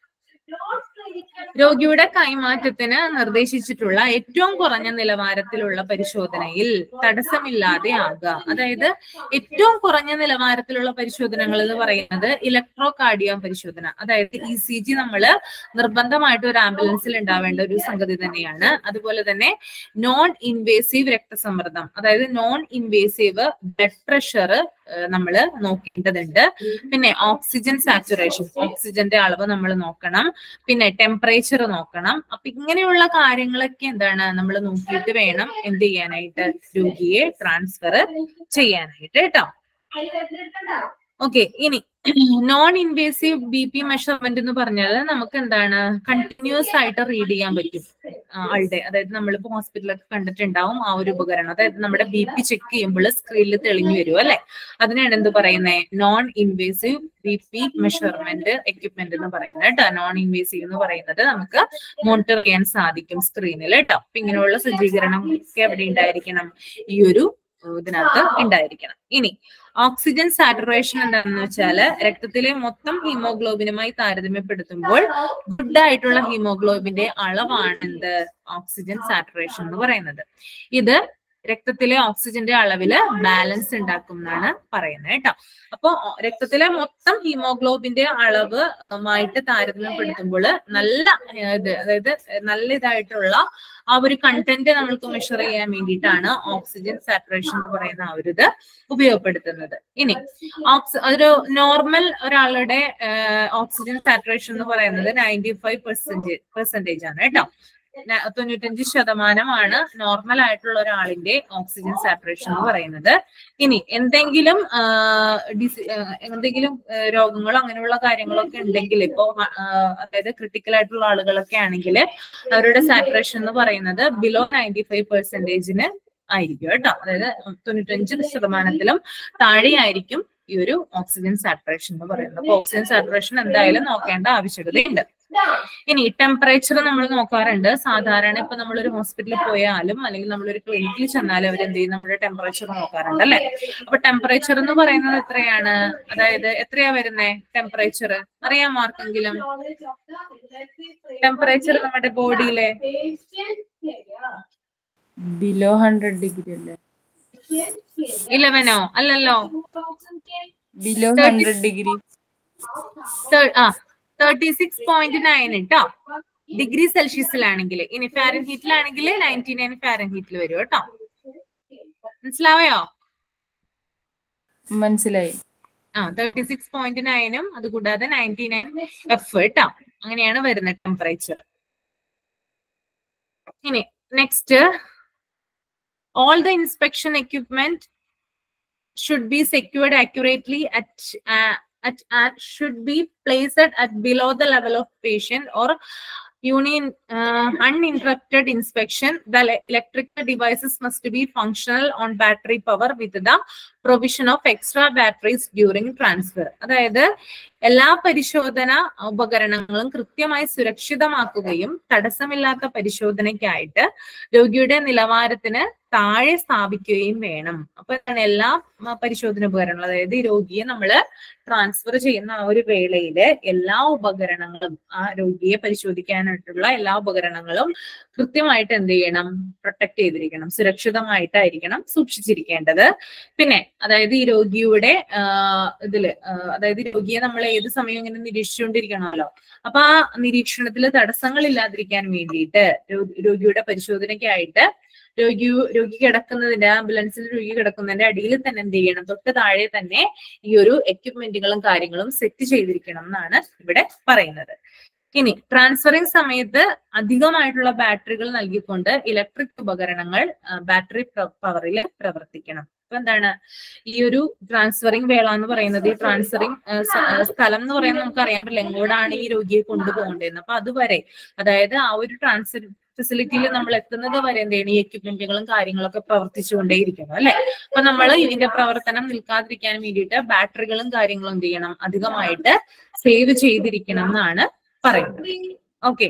രോഗിയുടെ കൈമാറ്റത്തിന് നിർദ്ദേശിച്ചിട്ടുള്ള ഏറ്റവും കുറഞ്ഞ നിലവാരത്തിലുള്ള പരിശോധനയിൽ തടസ്സമില്ലാതെ ആകുക അതായത് ഏറ്റവും കുറഞ്ഞ നിലവാരത്തിലുള്ള പരിശോധനകൾ എന്ന് പറയുന്നത് ഇലക്ട്രോ കാർഡിയോ പരിശോധന അതായത് ഇ സി ജി നമ്മള് നിർബന്ധമായിട്ട് ഒരു ആംബുലൻസിൽ ഉണ്ടാവേണ്ട ഒരു സംഗതി തന്നെയാണ് അതുപോലെ തന്നെ നോൺ ഇൻവേസീവ് രക്തസമ്മർദ്ദം അതായത് നോൺ ഇൻവേസീവ് ബ്ലഡ് പ്രഷർ നമ്മൾ നോക്കേണ്ടതുണ്ട് പിന്നെ ഓക്സിജൻ സാച്ചുറേഷൻ ഓക്സിജന്റെ അളവ് നമ്മൾ നോക്കണം പിന്നെ ടെമ്പറേച്ചർ നോക്കണം അപ്പൊ ഇങ്ങനെയുള്ള കാര്യങ്ങളൊക്കെ എന്താണ് നമ്മൾ നോക്കിയിട്ട് വേണം എന്ത് ചെയ്യാനായിട്ട് രോഗിയെ ട്രാൻസ്ഫർ ചെയ്യാനായിട്ട് കേട്ടോ ഓക്കെ ഇനി non invasive B P measurement എന്ന് പറഞ്ഞാൽ നമുക്ക് എന്താണ് കണ്ടിന്യൂസ് ആയിട്ട് റീഡ് ചെയ്യാൻ പറ്റും ആ, ആളുടെ അതായത് നമ്മളിപ്പോ ഹോസ്പിറ്റലൊക്കെ കണ്ടിട്ടുണ്ടാവും ആ ഒരു ഉപകരണം അതായത് നമ്മുടെ ബി പി ചെക്ക് ചെയ്യുമ്പോൾ സ്ക്രീനിൽ തെളിഞ്ഞു വരും അല്ലെ അതിനാണ് എന്ത് പറയുന്നത് non invasive B P measurement equipment എന്ന് പറയുന്നത് കേട്ടോ നോൺ ഇൻവേസീവ് എന്ന് പറയുന്നത് നമുക്ക് മോണിറ്റർ ചെയ്യാൻ സാധിക്കും സ്ക്രീനിൽ കേട്ടോ അപ്പൊ ഇങ്ങനെയുള്ള സജ്ജീകരണം ഒക്കെ എവിടെ ഉണ്ടായിരിക്കണം ഈ ഒരു ഏഹ്, ഇതിനകത്ത് ഉണ്ടായിരിക്കണം ഇനി ഓക്സിജൻ സാറ്റുറേഷൻ എന്താണെന്ന് വെച്ചാല് രക്തത്തിലെ മൊത്തം ഹീമോഗ്ലോബിനുമായി താരതമ്യപ്പെടുത്തുമ്പോൾ ഗുഡ് ആയിട്ടുള്ള ഹീമോഗ്ലോബിന്റെ അളവാണ് എന്ത് ഓക്സിജൻ സാറ്റുറേഷൻ എന്ന് പറയുന്നത് ഇത് രക്തത്തിലെ ഓക്സിജന്റെ അളവില് ബാലൻസ് ഉണ്ടാക്കും എന്നാണ് പറയുന്നത് കേട്ടോ അപ്പൊ രക്തത്തിലെ മൊത്തം ഹീമോഗ്ലോബിന്റെ അളവ് ആയിട്ട് താരതമ്യപ്പെടുത്തുമ്പോൾ നല്ല ഏഹ്, ഇത് അതായത് നല്ല ഇതായിട്ടുള്ള ആ ഒരു കണ്ടന്റ് നമ്മൾക്ക് മെഷർ ചെയ്യാൻ വേണ്ടിയിട്ടാണ് ഓക്സിജൻ സാച്ചുറേഷൻ എന്ന് പറയുന്ന ആ ഒരു ഇത് ഉപയോഗപ്പെടുത്തുന്നത് ഇനി ഓക്സി ഒരു നോർമൽ ഒരാളുടെ ഓക്സിജൻ സാച്ചുറേഷൻ എന്ന് പറയുന്നത് നയൻറ്റി ഫൈവ് പെർസെന്റേജ് പെർസെന്റേജ് ആണ് കേട്ടോ ന- തൊണ്ണൂറ്റഞ്ച് ശതമാനമാണ് നോർമൽ ആയിട്ടുള്ള ഒരാളിന്റെ ഓക്സിജൻ സാച്ചുറേഷൻ എന്ന് പറയുന്നത് ഇനി എന്തെങ്കിലും ആ, ഡിസി- ആ, എന്തെങ്കിലും ആ, രോഗങ്ങളോ അങ്ങനെയുള്ള കാര്യങ്ങളൊക്കെ ഉണ്ടെങ്കിൽ ഇപ്പോ ആ, അതായത് ക്രിട്ടിക്കൽ ആയിട്ടുള്ള ആളുകളൊക്കെ ആണെങ്കിൽ അവരുടെ സാച്ചുറേഷൻ എന്ന് പറയുന്നത് ബിലോ നയൻറ്റി ഫൈവ് പെർസെന്റേജിന് ആയിരിക്കും കേട്ടോ അതായത് തൊണ്ണൂറ്റഞ്ച് ശതമാനത്തിലും താഴെയായിരിക്കും ഈ ഒരു ഓക്സിജൻ സാച്ചുറേഷൻ എന്ന് പറയുന്നത് അപ്പൊ ഓക്സിജൻ സാച്ചുറേഷൻ എന്തായാലും നോക്കേണ്ട ആവശ്യകതയുണ്ട് ഇനി ടെമ്പറേച്ചർ നമ്മൾ നോക്കാറുണ്ട് സാധാരണ ഇപ്പൊ നമ്മൾ ഒരു ഹോസ്പിറ്റലിൽ പോയാലും അല്ലെങ്കിൽ നമ്മൾ ഒരു ക്ലിനിക്കിൽ ചെന്നാലും അവർ എന്ത് ചെയ്യും നമ്മുടെ ടെമ്പറേച്ചർ നോക്കാറുണ്ട് അല്ലെ അപ്പൊ ടെമ്പറേച്ചർ എന്ന് പറയുന്നത് എത്രയാണ് അതായത് എത്രയാ വരുന്നേ ടെമ്പറേച്ചർ അറിയാമോ ആർക്കെങ്കിലും ടെമ്പറേച്ചർ നമ്മുടെ ബോഡിയിലെ ബിലോ ഹൺഡ്രഡ് ഡിഗ്രി അല്ലേ ഇലവനോ അല്ലല്ലോ ബിലോ Thirty- ഹൺഡ്രഡ് ഡിഗ്രി തേ- ah thirty six point nine കേട്ടോ ഡിഗ്രി സെൽഷ്യസിലാണെങ്കിൽ ഇനി ഫാരൻ ഹീറ്റിലാണെങ്കിൽ നയൻറ്റി നയൻ ഫാരൻ ഹീറ്റിൽ വരും കേട്ടോ മനസ്സിലാവയോ മനസ്സിലായി ആ തേർട്ടി സിക്സ് പോയിന്റ് നയനും അതുകൂടാതെ നയൻറ്റി നയൻ എഫ് കേട്ടോ അങ്ങനെയാണ് വരുന്നത് ടെമ്പറേച്ചർ ഇനി next all the inspection equipment should be secured accurately at, uh, at, at should be placed at below the level of patient or union uh, uninterrupted inspection the ele- electrical devices must be functional on battery power with the provision of extra batteries during transfer അതായത് എല്ലാ പരിശോധന ഉപകരണങ്ങളും കൃത്യമായി സുരക്ഷിതമാക്കുകയും തടസ്സമില്ലാത്ത പരിശോധനയ്ക്കായിട്ട് രോഗിയുടെ നിലവാരത്തിന് താഴെ സ്ഥാപിക്കുകയും വേണം അപ്പൊ എന്താണ് എല്ലാ മ, പരിശോധന ഉപകരണങ്ങളും അതായത് ഈ രോഗിയെ നമ്മൾ ട്രാൻസ്ഫർ ചെയ്യുന്ന ആ ഒരു വേളയില് എല്ലാ ഉപകരണങ്ങളും ആ രോഗിയെ പരിശോധിക്കാനായിട്ടുള്ള എല്ലാ ഉപകരണങ്ങളും കൃത്യമായിട്ട് എന്ത് ചെയ്യണം പ്രൊട്ടക്ട് ചെയ്തിരിക്കണം സുരക്ഷിതമായിട്ടായിരിക്കണം സൂക്ഷിച്ചിരിക്കേണ്ടത് പിന്നെ അതായത് ഈ രോഗിയുടെ ആ, ഇതില് ആ, അതായത് ഈ രോഗിയെ നമ്മൾ ഏത് സമയവും ഇങ്ങനെ നിരീക്ഷിച്ചുകൊണ്ടിരിക്കണമല്ലോ അപ്പൊ ആ നിരീക്ഷണത്തിൽ തടസ്സങ്ങൾ ഇല്ലാതിരിക്കാൻ വേണ്ടിയിട്ട് രോ- രോഗിയുടെ പരിശോധനയ്ക്കായിട്ട് രോഗി രോഗി കിടക്കുന്നതിന്റെ ആംബുലൻസിൽ രോഗി കിടക്കുന്നതിന്റെ അടിയിൽ തന്നെ എന്ത് ചെയ്യണം തൊട്ട് താഴെ തന്നെ ഈ ഒരു എക്യുപ്മെന്റുകളും കാര്യങ്ങളും സെറ്റ് ചെയ്തിരിക്കണം എന്നാണ് ഇവിടെ പറയുന്നത് ഇനി ട്രാൻസ്ഫറിംഗ് സമയത്ത് അധികമായിട്ടുള്ള ബാറ്ററികൾ നൽകിക്കൊണ്ട് ഇലക്ട്രിക് ഉപകരണങ്ങൾ ബാറ്ററി പവറിൽ പ്രവർത്തിക്കണം അപ്പൊ എന്താണ് ഈ ഒരു ട്രാൻസ്ഫറിംഗ് വേള എന്ന് പറയുന്നത് ഈ ട്രാൻസ്ഫറിംഗ് സ്ഥലം എന്ന് പറയുന്നത് നമുക്ക് അറിയാൻ പറ്റില്ല എങ്ങോട്ടാണ് ഈ രോഗിയെ കൊണ്ടുപോകേണ്ടതെന്ന് അപ്പൊ അതുവരെ അതായത് ആ ഒരു ട്രാൻസ്ഫർ ഫെസിലിറ്റിയിൽ നമ്മൾ എത്തുന്നത് വരെ എന്ത് ചെയ്യണം ഈ എക്യുപ്മെന്റുകളും കാര്യങ്ങളൊക്കെ പ്രവർത്തിച്ചുകൊണ്ടേയിരിക്കണം അല്ലെ അപ്പൊ നമ്മൾ ഇതിന്റെ പ്രവർത്തനം നിൽക്കാതിരിക്കാൻ വേണ്ടിയിട്ട് ബാറ്ററികളും കാര്യങ്ങളും എന്ത് ചെയ്യണം അധികമായിട്ട് സേവ് ചെയ്തിരിക്കണം എന്നാണ് പറയുന്നത് ഓക്കെ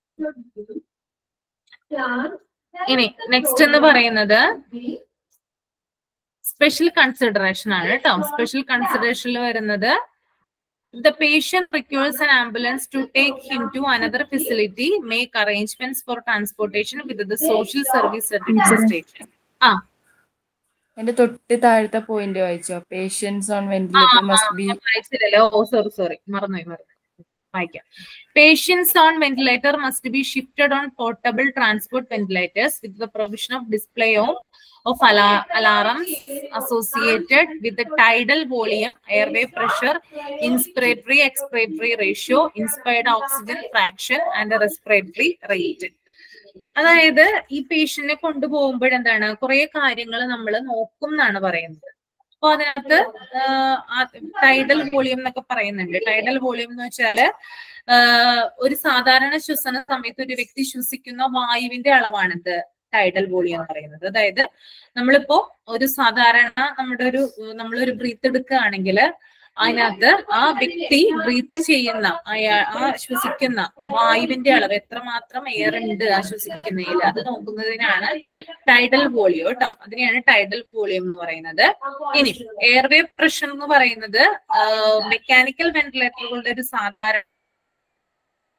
ഇനി നെക്സ്റ്റ് എന്ന് പറയുന്നത് സ്പെഷ്യൽ കൺസിഡറേഷൻ ആണ് കേട്ടോ സ്പെഷ്യൽ കൺസിഡറേഷനിൽ വരുന്നത് the patient requires an ambulance to take him to another facility make arrangements for transportation with the social service administration ആ എന്റെ തൊട്ട് താഴത്തെ പോയിന്റ് വായിച്ചോ patients on ventilator must be ഞാൻ വായിച്ചില്ലല്ലോ ഓ സോറി സോറി മറന്നുപോയി മറന്നു വായിക്കാം patients on ventilator must be shifted on portable transport ventilators with the provision of display of of ala- alarms associated with the tidal volume, airway pressure, inspiratory expiratory ratio, inspired oxygen fraction, and the respiratory rate. അതായത് ഈ പേഷ്യന്റിനെ കൊണ്ടുപോകുമ്പോൾ എന്താണ് കുറെ കാര്യങ്ങൾ നമ്മൾ നോക്കും എന്നാണ് പറയുന്നത് അപ്പൊ അതിനകത്ത് ടൈഡൽ വോളിയം എന്നൊക്കെ പറയുന്നുണ്ട് ടൈഡൽ വോളിയം എന്ന് വെച്ചാല് ആഹ് ഒരു സാധാരണ ശ്വസന സമയത്ത് ഒരു വ്യക്തി ശ്വസിക്കുന്ന വായുവിന്റെ അളവാണിത് ടൈഡൽ വോളിയം എന്ന് പറയുന്നത് അതായത് നമ്മളിപ്പോ ഒരു സാധാരണ നമ്മുടെ ഒരു നമ്മളൊരു ബ്രീത്ത് എടുക്കുകയാണെങ്കിൽ അതിനകത്ത് ആ വ്യക്തി ബ്രീത്ത് ചെയ്യുന്ന അയാ- ആ ശ്വസിക്കുന്ന വായുവിന്റെ അളവ് എത്രമാത്രം എയർ ഉണ്ട് ആ ശ്വസിക്കുന്നതിൽ അത് നോക്കുന്നതിനാണ് ടൈഡൽ വോളിയം കേട്ടോ അതിനെയാണ് ടൈഡൽ വോളിയം എന്ന് പറയുന്നത് ഇനി എയർവേ പ്രഷർ എന്ന് പറയുന്നത് മെക്കാനിക്കൽ വെന്റിലേറ്ററുകളുടെ ഒരു സാധാരണ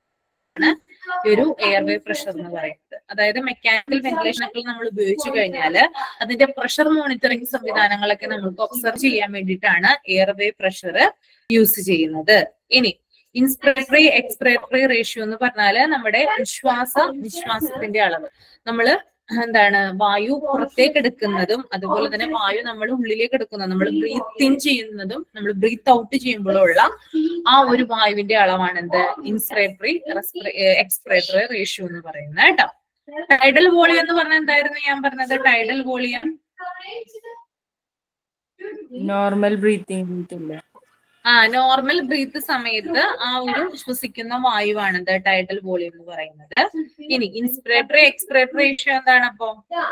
ആണ് ഈ ഒരു എയർവേ പ്രഷർ എന്ന് പറയുന്നത് അതായത് മെക്കാനിക്കൽ വെന്റിലേഷൻ ഒക്കെ നമ്മൾ ഉപയോഗിച്ചു കഴിഞ്ഞാൽ അതിന്റെ പ്രഷർ മോണിറ്ററിംഗ് സംവിധാനങ്ങളൊക്കെ നമുക്ക് ഒബ്സർവ് ചെയ്യാൻ വേണ്ടിയിട്ടാണ് എയർവേ പ്രഷർ യൂസ് ചെയ്യുന്നത് ഇനി ഇൻസ്പിറേറ്ററി എക്സ്പിറേറ്ററി റേഷ്യോ എന്ന് പറഞ്ഞാല് നമ്മുടെ വിശ്വാസ വിശ്വാസത്തിന്റെ അളവ് നമ്മള് എന്താണ് വായു പുറത്തേക്ക് എടുക്കുന്നതും അതുപോലെ തന്നെ വായു നമ്മൾ ഉള്ളിലേക്ക് എടുക്കുന്നതും നമ്മൾ ബ്രീത്ത് ഇൻ ചെയ്യുന്നതും നമ്മൾ ബ്രീത്ത് ഔട്ട് ചെയ്യുമ്പോഴുള്ള ആ ഒരു വായുവിന്റെ അളവാണ് എന്ത് ഇൻസ്പിറേറ്ററി എക്സ്പിറേറ്ററി റേഷ്യോ എന്ന് പറയുന്നത് കേട്ടോ ടൈഡൽ വോളിയം എന്ന് പറഞ്ഞാൽ എന്തായിരുന്നു ഞാൻ പറഞ്ഞത് ടൈഡൽ വോളിയം നോർമൽ ബ്രീത്തിങ് ഇല്ല ആ നോർമൽ ബ്രീത്ത് സമയത്ത് ആ ഒരു ശ്വസിക്കുന്ന വായുവാണ് എന്ത് ടൈഡൽ വോളിയം എന്ന് പറയുന്നത് ഇനി ഇൻസ്പിറേറ്ററി എക്സ്പിറേറ്ററി റേഷ്യോ എന്താണ് അപ്പോ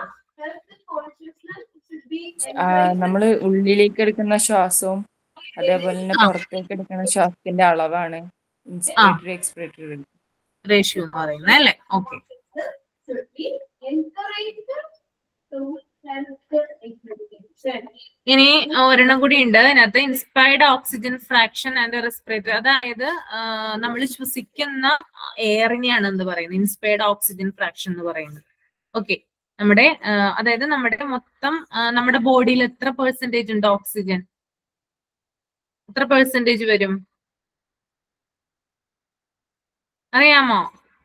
നമ്മള് ഉള്ളിലേക്ക് എടുക്കുന്ന ശ്വാസവും അതേപോലെ തന്നെ ആ. പുറത്തേക്ക് എടുക്കുന്ന ശ്വാസത്തിന്റെ അളവാണ് ഇൻസ്പിറേറ്ററി എക്സ്പിറേറ്ററി റേഷ്യോ എന്ന് പറയുന്നത് അല്ലെ ഓക്കെ ഇനി ഒരെണ്ണം കൂടി ഉണ്ട് അതിനകത്ത് inspired oxygen fraction and respiratory അതായത് നമ്മൾ ശ്വസിക്കുന്ന എയറിനെയാണ് എന്ന് പറയുന്നത് ഇൻസ്പയർഡ് ഓക്സിജൻ ഫ്രാക്ഷൻ എന്ന് പറയുന്നത് ഓക്കെ നമ്മുടെ ആ, അതായത് നമ്മുടെ മൊത്തം ആ, നമ്മുടെ ബോഡിയിൽ എത്ര പെർസെന്റേജ് ഉണ്ട് ഓക്സിജൻ എത്ര പെർസെന്റേജ് വരും അറിയാമോ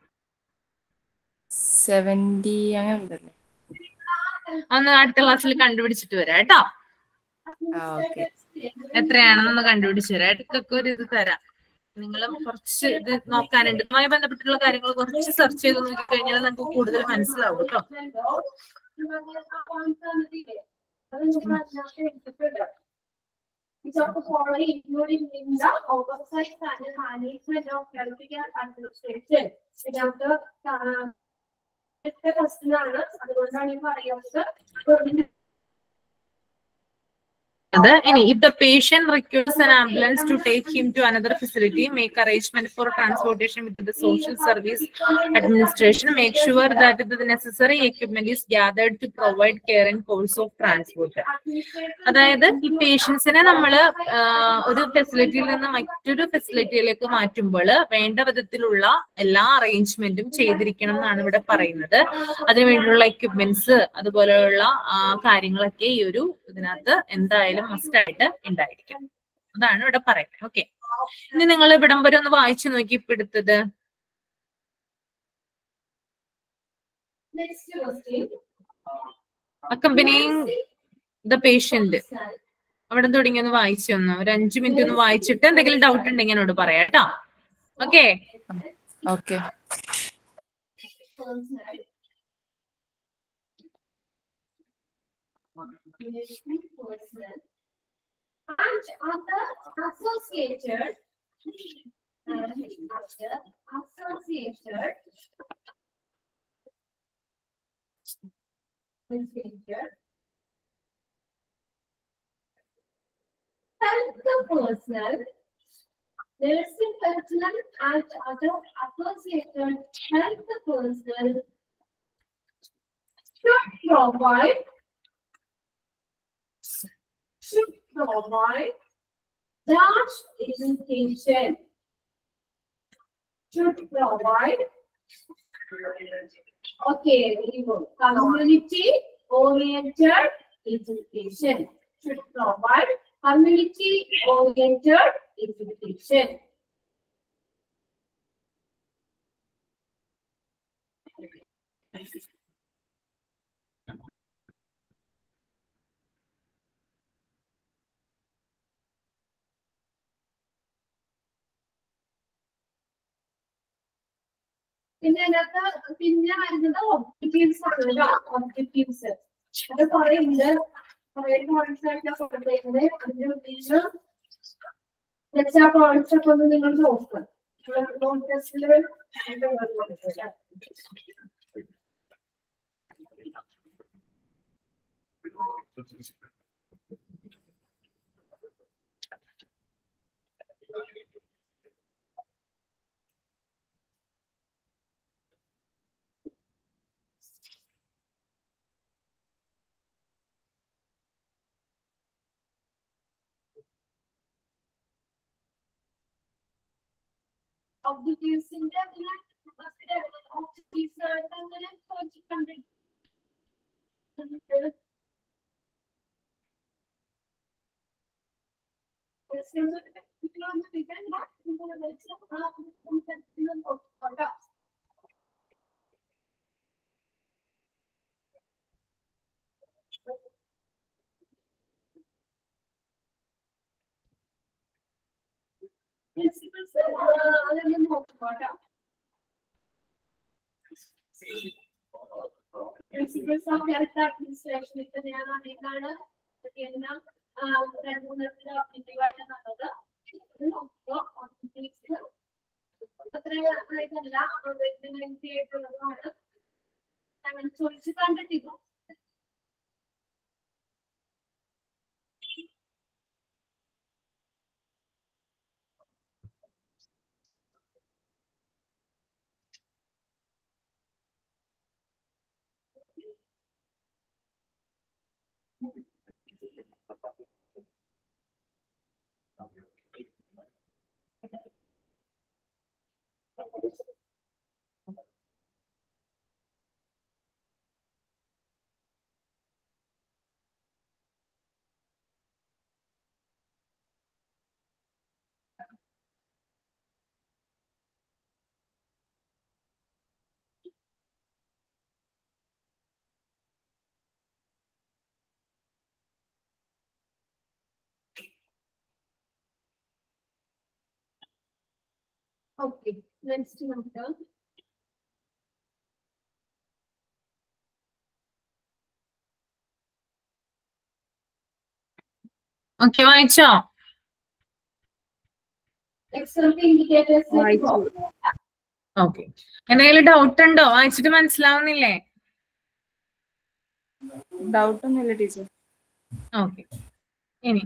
സെവന്റി അങ്ങനെ ഉണ്ടല്ലേ ഒന്ന് അടുത്ത ക്ലാസ്സിൽ കണ്ടുപിടിച്ചിട്ട് വരാം കേട്ടോ ആ ഓക്കെ എത്രയാണെന്നൊന്ന് കണ്ടുപിടിച്ചു തരാം ഇടയ്ക്കൊക്കെ ഒരു ഇത് തരാം നിങ്ങളും കുറച്ച് ഇത് നോക്കാനുണ്ട് ഇതുമായി ബന്ധപ്പെട്ടുള്ള കാര്യങ്ങൾ കുറച്ച് സെർച്ച് ചെയ്ത് നോക്കി കഴിഞ്ഞാൽ നമുക്ക് കൂടുതൽ മനസ്സിലാവും കേട്ടോ It's of the following including in the oversight and management of healthcare administration. ഇതിനകത്ത് ആ, എട്ട് question ആണ് അതുകൊണ്ടാണ് ഈ പറയുന്നത് അത് ഇനി if the patient requires an ambulance to take him to another facility make arrangement for transportation with the social service administration make sure that the necessary equipment is gathered to provide care and course of transport അതായത് ഈ പേഷ്യൻസിനെ നമ്മൾ ഒരു ഫെസിലിറ്റിയിൽ നിന്ന് മറ്റൊരു ഫെസിലിറ്റിയിലേക്ക് മാറ്റുമ്പോൾ വേണ്ട വിധത്തിലുള്ള എല്ലാ അറേഞ്ച്മെന്റും ചെയ്തിരിക്കണം എന്നാണ് ഇവിടെ പറയുന്നത് അതിനുവേണ്ടിയുള്ള എക്യുപ്മെന്റ്സ് അതുപോലെയുള്ള ആ, കാര്യങ്ങളൊക്കെ ഈ ഒരു ഇതിനകത്ത് എന്തായാലും മസ്റ്റ് ആയിട്ട് ഉണ്ടായിരിക്കും അതാണ് ഇവിടെ പറയുന്നത് ഓക്കെ ഇനി നിങ്ങൾ ഇവിടം വരെ ഒന്ന് വായിച്ചു നോക്കി ഇപ്പൊ എടുത്തത് Next question. Accompanying the patient അവിടെ തുടങ്ങി ഒന്ന് വായിച്ചു ഒന്ന് ഒരു അഞ്ചു മിനിറ്റ് ഒന്ന് വായിച്ചിട്ട് എന്തെങ്കിലും ഡൗട്ട് ഉണ്ടെങ്കിൽ എന്നോട് പറയാം കേട്ടോ okay okay And other associated and other associated associated health personnel nursing personnel and other associated health personnel should provide should provide dash education. Should provide. Okay, very good. Community oriented education. Should provide community oriented education. പിന്നെ അതിനകത്ത് പിന്നെ വരുന്നത് objectives ആണ് കേട്ടോ objectives അത് കുറെ ഉണ്ട് കുറെ പോയിന്റ്സ് ആയിട്ട് കൊടുത്തേക്കുന്നത് അതിന്റെ ഉദ്ദേശം വെച്ചാ പോയിന്റ്സ് ഒക്കെ ഒന്ന് നിങ്ങൾ നോക്കുക ടെസ്റ്റിൽ ഒബ്ജക്റ്റീവ്സിന്റെ പിന്നെ അങ്ങനെ ചോദിച്ചിട്ടുണ്ട് പ്രിൻസിപ്പൽസ് അതെല്ലാം നോക്കട്ടോ പ്രിൻസിപ്പൽസ് ഓഫ് ഹെൽത്ത് അഡ്മിനിസ്ട്രേഷൻ ഇപ്പൊ ഞാൻ അതിനാണ് എല്ലാം രണ്ട് മൂന്നിടത്തിൽ ആക്റ്റീവായിട്ട് നടന്നത് അത്ര ഇതല്ല ആയിട്ടുള്ളതാണ് ഞങ്ങൾ ചോദിച്ചു കണ്ടിട്ടില്ല ഓക്കെ നെക്സ്റ്റ് നമുക്ക് ഓക്കെ വായിച്ചോ എക്സൽട്ട് ഇൻഡിക്കേറ്റേഴ്സ് ഓക്കെ എന്തെങ്കിലും ഡൗട്ട് ഉണ്ടോ വായിച്ചിട്ട് മനസ്സിലാവുന്നില്ലേ ഡൗട്ട് ഒന്നുമില്ല ടീച്ചർ ഓക്കെ ഇനി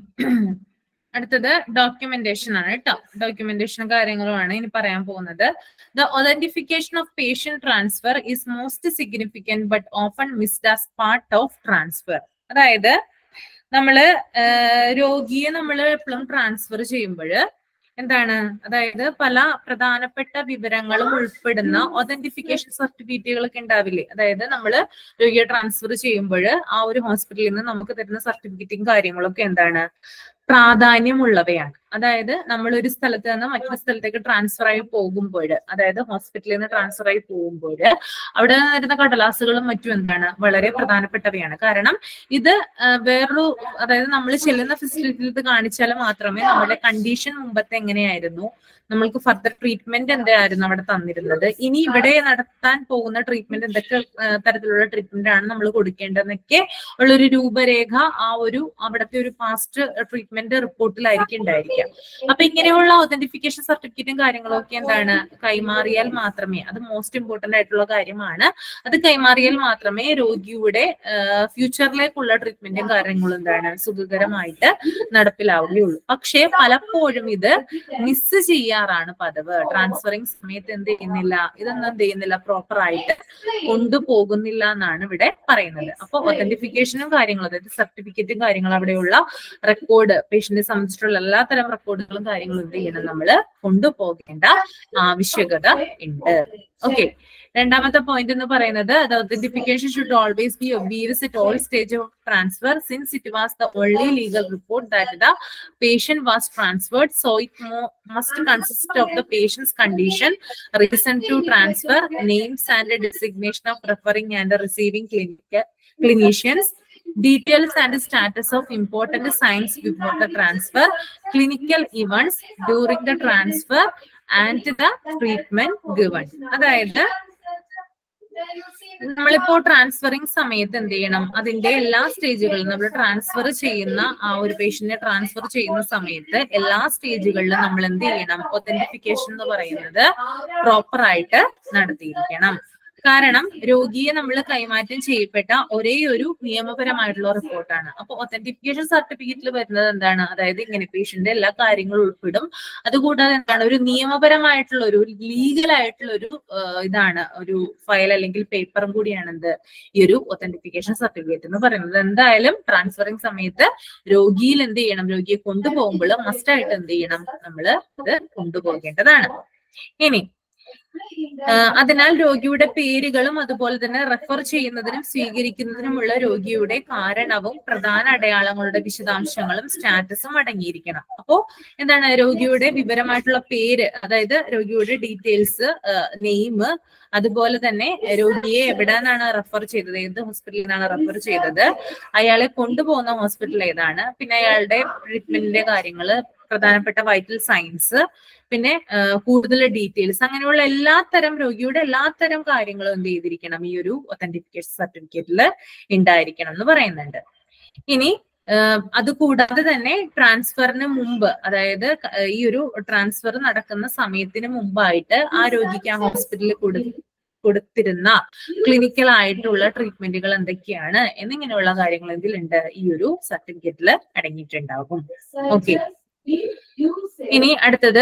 അടുത്തത് ഡോക്യുമെന്റേഷൻ ആണ് കേട്ടോ ഡോക്യുമെന്റേഷൻ കാര്യങ്ങളുമാണ് ഇനി പറയാൻ പോകുന്നത് the authentication of patient transfer is most significant but often missed as part of transfer അതായത് നമ്മള് ആഹ് രോഗിയെ നമ്മൾ എപ്പോഴും ട്രാൻസ്ഫർ ചെയ്യുമ്പോൾ എന്താണ് അതായത് പല പ്രധാനപ്പെട്ട വിവരങ്ങളും ഉൾപ്പെടുന്ന ഒതന്റിഫിക്കേഷൻ സർട്ടിഫിക്കറ്റുകളൊക്കെ ഉണ്ടാവില്ലേ അതായത് നമ്മൾ രോഗിയെ ട്രാൻസ്ഫർ ചെയ്യുമ്പോൾ ആ ഒരു ഹോസ്പിറ്റലിൽ നിന്ന് നമുക്ക് തരുന്ന സർട്ടിഫിക്കറ്റും കാര്യങ്ങളൊക്കെ എന്താണ് പ്രാധാന്യമുള്ളവയാണ് അതായത് നമ്മൾ ഒരു സ്ഥലത്ത് നിന്ന് മറ്റൊരു സ്ഥലത്തേക്ക് ട്രാൻസ്ഫർ ആയി പോകുമ്പോൾ അതായത് ഹോസ്പിറ്റലിൽ നിന്ന് ട്രാൻസ്ഫർ ആയി പോകുമ്പോൾ അവിടെ വരുന്ന കടലാസുകളും മറ്റും എന്താണ് വളരെ പ്രധാനപ്പെട്ടവയാണ് കാരണം ഇത് ആ, വേറൊരു അതായത് നമ്മൾ ചെല്ലുന്ന ഫെസിലിറ്റിയിൽ ഇത് കാണിച്ചാൽ മാത്രമേ നമ്മുടെ കണ്ടീഷൻ മുമ്പത്തെ എങ്ങനെയായിരുന്നു നമ്മൾക്ക് ഫർദർ ട്രീറ്റ്മെന്റ് എന്തായിരുന്നു അവിടെ തന്നിരുന്നത് ഇനി ഇവിടെ നടത്താൻ പോകുന്ന ട്രീറ്റ്മെന്റ് എന്തൊക്കെ ആ, തരത്തിലുള്ള ട്രീറ്റ്മെന്റ് ആണ് നമ്മൾ കൊടുക്കേണ്ടതെന്നൊക്കെ ഉള്ളൊരു രൂപരേഖ ആ ഒരു അവിടുത്തെ ഒരു പാസ്റ്റ് ട്രീറ്റ്മെന്റ് റിപ്പോർട്ടിലായിരിക്കും ഉണ്ടായിരിക്കുക അപ്പൊ ഇങ്ങനെയുള്ള ഒതന്റിഫിക്കേഷൻ സർട്ടിഫിക്കറ്റും കാര്യങ്ങളും ഒക്കെ എന്താണ് കൈമാറിയാൽ മാത്രമേ അത് മോസ്റ്റ് ഇമ്പോർട്ടന്റ് ആയിട്ടുള്ള കാര്യമാണ് അത് കൈമാറിയാൽ മാത്രമേ രോഗിയുടെ ഫ്യൂച്ചറിലേക്കുള്ള ട്രീറ്റ്മെന്റും കാര്യങ്ങളും എന്താണ് സുഖകരമായിട്ട് നടപ്പിലാവുകയുള്ളൂ പക്ഷേ പലപ്പോഴും ഇത് മിസ് ചെയ്യാറാണ് പതിവ് ട്രാൻസ്ഫറിങ് സമയത്ത് എന്ത് ചെയ്യുന്നില്ല ഇതൊന്നും എന്ത് ചെയ്യുന്നില്ല പ്രോപ്പർ ആയിട്ട് കൊണ്ടുപോകുന്നില്ല എന്നാണ് ഇവിടെ പറയുന്നത് അപ്പൊ ഒതന്റിഫിക്കേഷനും കാര്യങ്ങളും അതായത് സർട്ടിഫിക്കറ്റും കാര്യങ്ങളും അവിടെയുള്ള റെക്കോർഡ് പേഷ്യന്റിനെ സംബന്ധിച്ചിട്ടുള്ള എല്ലാ തരം റെക്കോർഡുകളും കാര്യങ്ങളും എന്ത് ചെയ്യണം നമ്മള് കൊണ്ടുപോകേണ്ട ആവശ്യകത ഉണ്ട് ഓക്കെ രണ്ടാമത്തെ പോയിന്റ് എന്ന് പറയുന്നത് the authentication should always be obvious at all stage of transfer since it was the only legal report that the patient was transferred so it mo- must consist of the patient's condition reason to transfer names and a designation of referring and receiving clinic clinicians details and status of important signs before the transfer clinical events during the transfer and the treatment given അതായത് നമ്മളിപ്പോ transferring സമയത്ത് എന്ത് ചെയ്യണം അതിന്റെ എല്ലാ സ്റ്റേജുകളിലും നമ്മൾ transfer ചെയ്യുന്ന ആ ഒരു പേഷ്യന്റിനെ ട്രാൻസ്ഫർ ചെയ്യുന്ന സമയത്ത് എല്ലാ സ്റ്റേജുകളിലും നമ്മൾ എന്ത് ചെയ്യണം ഒത്തന്റിഫിക്കേഷൻ എന്ന് പറയുന്നത് പ്രോപ്പർ ആയിട്ട് നടത്തിയിരിക്കണം കാരണം രോഗിയെ നമ്മൾ കൈമാറ്റം ചെയ്യപ്പെട്ട ഒരേ ഒരു നിയമപരമായിട്ടുള്ള റിപ്പോർട്ടാണ് അപ്പൊ ഒത്തന്റിഫിക്കേഷൻ സർട്ടിഫിക്കറ്റിൽ വരുന്നത് എന്താണ് അതായത് ഇങ്ങനെ പേഷ്യന്റ് എല്ലാ കാര്യങ്ങളും ഉൾപ്പെടും അതുകൂടാതെ എന്താണ് ഒരു നിയമപരമായിട്ടുള്ള ഒരു ലീഗൽ ആയിട്ടുള്ള ഒരു ആ, ഇതാണ് ഒരു ഫയൽ അല്ലെങ്കിൽ പേപ്പറും കൂടിയാണ് എന്ത് ഈ ഒരു ഒത്തന്റിഫിക്കേഷൻ സർട്ടിഫിക്കറ്റ് എന്ന് പറയുന്നത് എന്തായാലും ട്രാൻസ്ഫറിങ് സമയത്ത് രോഗിയിൽ എന്ത് ചെയ്യണം രോഗിയെ കൊണ്ടുപോകുമ്പോൾ മസ്റ്റ് ആയിട്ട് എന്ത് ചെയ്യണം നമ്മൾ ഇത് കൊണ്ടുപോകേണ്ടതാണ് ഇനി ആ, അതിനാൽ രോഗിയുടെ പേരുകളും അതുപോലെ തന്നെ റെഫർ ചെയ്യുന്നതിനും സ്വീകരിക്കുന്നതിനുമുള്ള രോഗിയുടെ കാരണവും പ്രധാന അടയാളങ്ങളുടെ വിശദാംശങ്ങളും സ്റ്റാറ്റസും അടങ്ങിയിരിക്കണം അപ്പോ എന്താണ് രോഗിയുടെ വിവരമായിട്ടുള്ള പേര് അതായത് രോഗിയുടെ ഡീറ്റെയിൽസ് നെയിം അതുപോലെ തന്നെ രോഗിയെ എവിടെ നിന്നാണ് റെഫർ ചെയ്തത് ഏത് ഹോസ്പിറ്റലിൽ നിന്നാണ് റെഫർ ചെയ്തത് അയാളെ കൊണ്ടുപോകുന്ന ഹോസ്പിറ്റൽ ഏതാണ് പിന്നെ അയാളുടെ ട്രീറ്റ്മെന്റിന്റെ കാര്യങ്ങള് പ്രധാനപ്പെട്ട വൈറ്റൽ സയൻസ് പിന്നെ ആ, കൂടുതൽ ഡീറ്റെയിൽസ് അങ്ങനെയുള്ള എല്ലാ തരം രോഗിയുടെ എല്ലാ തരം കാര്യങ്ങളും എന്ത് ചെയ്തിരിക്കണം ഈ ഒരു ഒത്തന്റിഫിക്കേഷൻ സർട്ടിഫിക്കറ്റിൽ ഉണ്ടായിരിക്കണം എന്ന് പറയുന്നുണ്ട് ഇനി ആഹ് അത് കൂടാതെ തന്നെ ട്രാൻസ്ഫറിന് മുമ്പ് അതായത് ക- ഈ ഒരു ട്രാൻസ്ഫർ നടക്കുന്ന സമയത്തിന് മുമ്പായിട്ട് ആ രോഗിക്ക് ആ ഹോസ്പിറ്റലിൽ കൊടു കൊടുത്തിരുന്ന ക്ലിനിക്കൽ ആയിട്ടുള്ള ട്രീറ്റ്മെന്റുകൾ എന്തൊക്കെയാണ് എന്നിങ്ങനെയുള്ള കാര്യങ്ങൾ ഇതിലുണ്ട് ഈ ഒരു സർട്ടിഫിക്കറ്റിൽ അടങ്ങിയിട്ടുണ്ടാകും Okay. ഇനി അടുത്തത്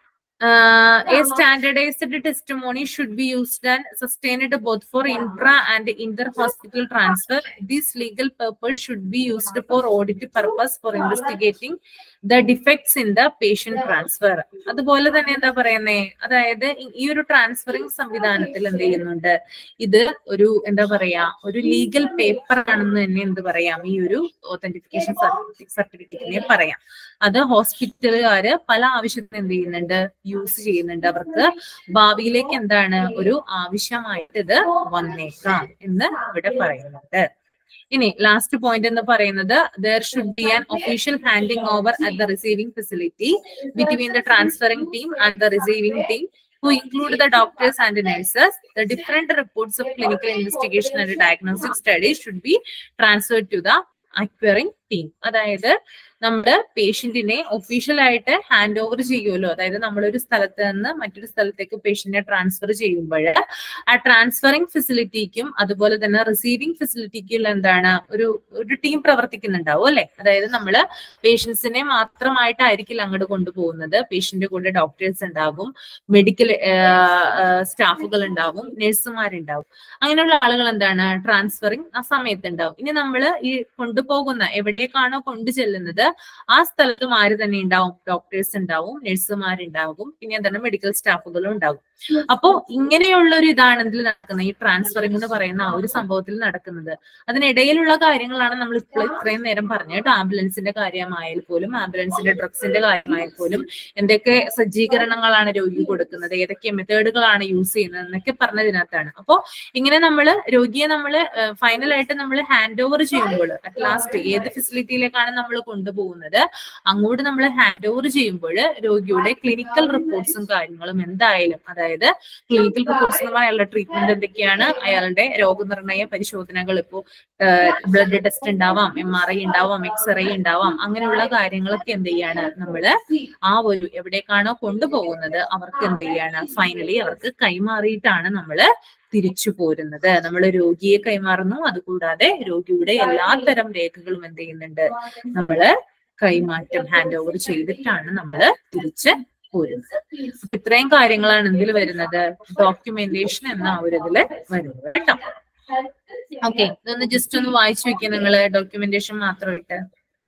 a standardised testimony should be used and sustained both for intra and inter hospital transfer this legal purpose should be used for audit purpose for investigating the defects in the patient transfer അതുപോലെ തന്നെ എന്താ പറയുന്നേ അതായത് ഈ- ഈ ഒരു transferring സംവിധാനത്തിൽ എന്ത് ചെയ്യുന്നുണ്ട് ഇത് ഒരു എന്താ പറയാ ഒരു ലീഗൽ പേപ്പർ ആണെന്ന് തന്നെ എന്ത് പറയാം ഈ ഒരു ഒത്തന്റിഫിക്കേഷൻ സർട്ടിഫിക്കറ്റിനെ പറയാം അത് ഹോസ്പിറ്റലുകാര് പല ആവശ്യത്തിന് എന്ത് ചെയ്യുന്നുണ്ട് യൂസ് ചെയ്യുന്നുണ്ട് അവർക്ക് ഭാവിയിലേക്ക് എന്താണ് ഒരു ആവശ്യമായിട്ട് ഇത് വന്നേക്കാം എന്ന് ഇവിടെ പറയുന്നുണ്ട് ഇനി ലാസ്റ്റ് പോയിന്റ് എന്ന് പറയുന്നത് there should be an official handing over at the receiving facility between the transferring team and the receiving team who include the doctors and the nurses. The different reports of clinical investigation and diagnostic studies should be transferred to the acquiring team. അതായത് നമ്മുടെ പേഷ്യന്റിനെ official ആയിട്ട് hand over ചെയ്യുമല്ലോ അതായത് നമ്മളൊരു സ്ഥലത്ത് നിന്ന് മറ്റൊരു സ്ഥലത്തേക്ക് പേഷ്യന്റിനെ ട്രാൻസ്ഫർ ചെയ്യുമ്പോൾ ആ ട്രാൻസ്ഫറിംഗ് ഫെസിലിറ്റിക്കും അതുപോലെ തന്നെ റിസീവിംഗ് ഫെസിലിറ്റിക്കും എന്താണ് ഒരു ഒരു ടീം പ്രവർത്തിക്കുന്നുണ്ടാവും അല്ലെ അതായത് നമ്മള് പേഷ്യൻസിനെ മാത്രമായിട്ടായിരിക്കില്ല അങ്ങോട്ട് കൊണ്ടുപോകുന്നത് പേഷ്യന്റ് കൂടെ ഡോക്ടേഴ്സ് ഉണ്ടാകും മെഡിക്കൽ സ്റ്റാഫുകൾ ഉണ്ടാവും നഴ്സുമാരുണ്ടാവും അങ്ങനെയുള്ള ആളുകൾ എന്താണ് ട്രാൻസ്ഫറിങ് ആ സമയത്ത് ഉണ്ടാവും ഇനി നമ്മൾ ഈ കൊണ്ടുപോകുന്ന എവിടേക്കാണോ കൊണ്ടു ചെല്ലുന്നത് ആ സ്ഥലത്തും ആര് തന്നെ ഉണ്ടാവും ഡോക്ടേഴ്സ് ഉണ്ടാവും നഴ്സുമാരുണ്ടാകും പിന്നെ എന്താണ് മെഡിക്കൽ സ്റ്റാഫുകളും ഉണ്ടാവും അപ്പോ ഇങ്ങനെയുള്ള ഒരു ഇതാണ് ഇതിൽ നടക്കുന്നത് ഈ ട്രാൻസ്ഫറിംഗ് എന്ന് പറയുന്ന ആ ഒരു സംഭവത്തിൽ നടക്കുന്നത് അതിനിടയിലുള്ള കാര്യങ്ങളാണ് നമ്മൾ ഇപ്പോൾ ഇത്രയും നേരം പറഞ്ഞത് കേട്ടോ ആംബുലൻസിന്റെ കാര്യമായാൽ പോലും ആംബുലൻസിന്റെ ഡ്രഗ്സിന്റെ കാര്യമായാൽ പോലും എന്തൊക്കെ സജ്ജീകരണങ്ങളാണ് രോഗി കൊടുക്കുന്നത് ഏതൊക്കെ മെത്തേഡുകളാണ് യൂസ് ചെയ്യുന്നത് എന്നൊക്കെ പറഞ്ഞതിനകത്താണ് അപ്പോ ഇങ്ങനെ നമ്മൾ രോഗിയെ നമ്മൾ ഫൈനലായിട്ട് നമ്മൾ ഹാൻഡ് ഓവർ ചെയ്യുമ്പോൾ അറ്റ് ലാസ്റ്റ് ഏത് ഫെസിലിറ്റിയിലേക്കാണ് നമ്മൾ കൊണ്ടുപോകുന്നത് അങ്ങോട്ട് നമ്മൾ ഹാൻഡ് ഓവർ ചെയ്യുമ്പോൾ രോഗിയുടെ ക്ലിനിക്കൽ റിപ്പോർട്ട്സും കാര്യങ്ങളും എന്തായാലും അതായത് ക്ലിനിക്കൽ റിപ്പോർട്ട്സ് എന്ന് പറഞ്ഞാൽ അയാളുടെ ട്രീറ്റ്മെന്റ് എന്തൊക്കെയാണ് അയാളുടെ രോഗനിർണയ പരിശോധനകൾ ഇപ്പോൾ ബ്ലഡ് ടെസ്റ്റ് ഉണ്ടാവാം എം ആർ ഐ ഉണ്ടാവാം എക്സ്റേ ഉണ്ടാവാം അങ്ങനെയുള്ള കാര്യങ്ങളൊക്കെ എന്ത് ചെയ്യാണ് നമ്മള് ആ ഒരു എവിടേക്കാണോ കൊണ്ടുപോകുന്നത് അവർക്ക് എന്ത് ചെയ്യാണ് ഫൈനലി അവർക്ക് കൈമാറിയിട്ടാണ് നമ്മള് തിരിച്ചു പോരുന്നത് നമ്മൾ രോഗിയെ കൈമാറുന്നു അതുകൂടാതെ രോഗിയുടെ എല്ലാ തരം രേഖകളും എന്ത് ചെയ്യുന്നുണ്ട് നമ്മള് കൈമാറ്റം ഹാൻഡ് ഓവർ ചെയ്തിട്ടാണ് നമ്മള് തിരിച്ച് പോരുന്നത് അപ്പൊ ഇത്രയും കാര്യങ്ങളാണ് ഇതിൽ വരുന്നത് ഡോക്യുമെന്റേഷൻ എന്ന ആ ഒരു ഇതില് വരുന്നത് കേട്ടോ ഓക്കെ ഇതൊന്ന് ജസ്റ്റ് ഒന്ന് വായിച്ചു വെക്കുക നിങ്ങള് ഡോക്യുമെന്റേഷൻ മാത്രമായിട്ട്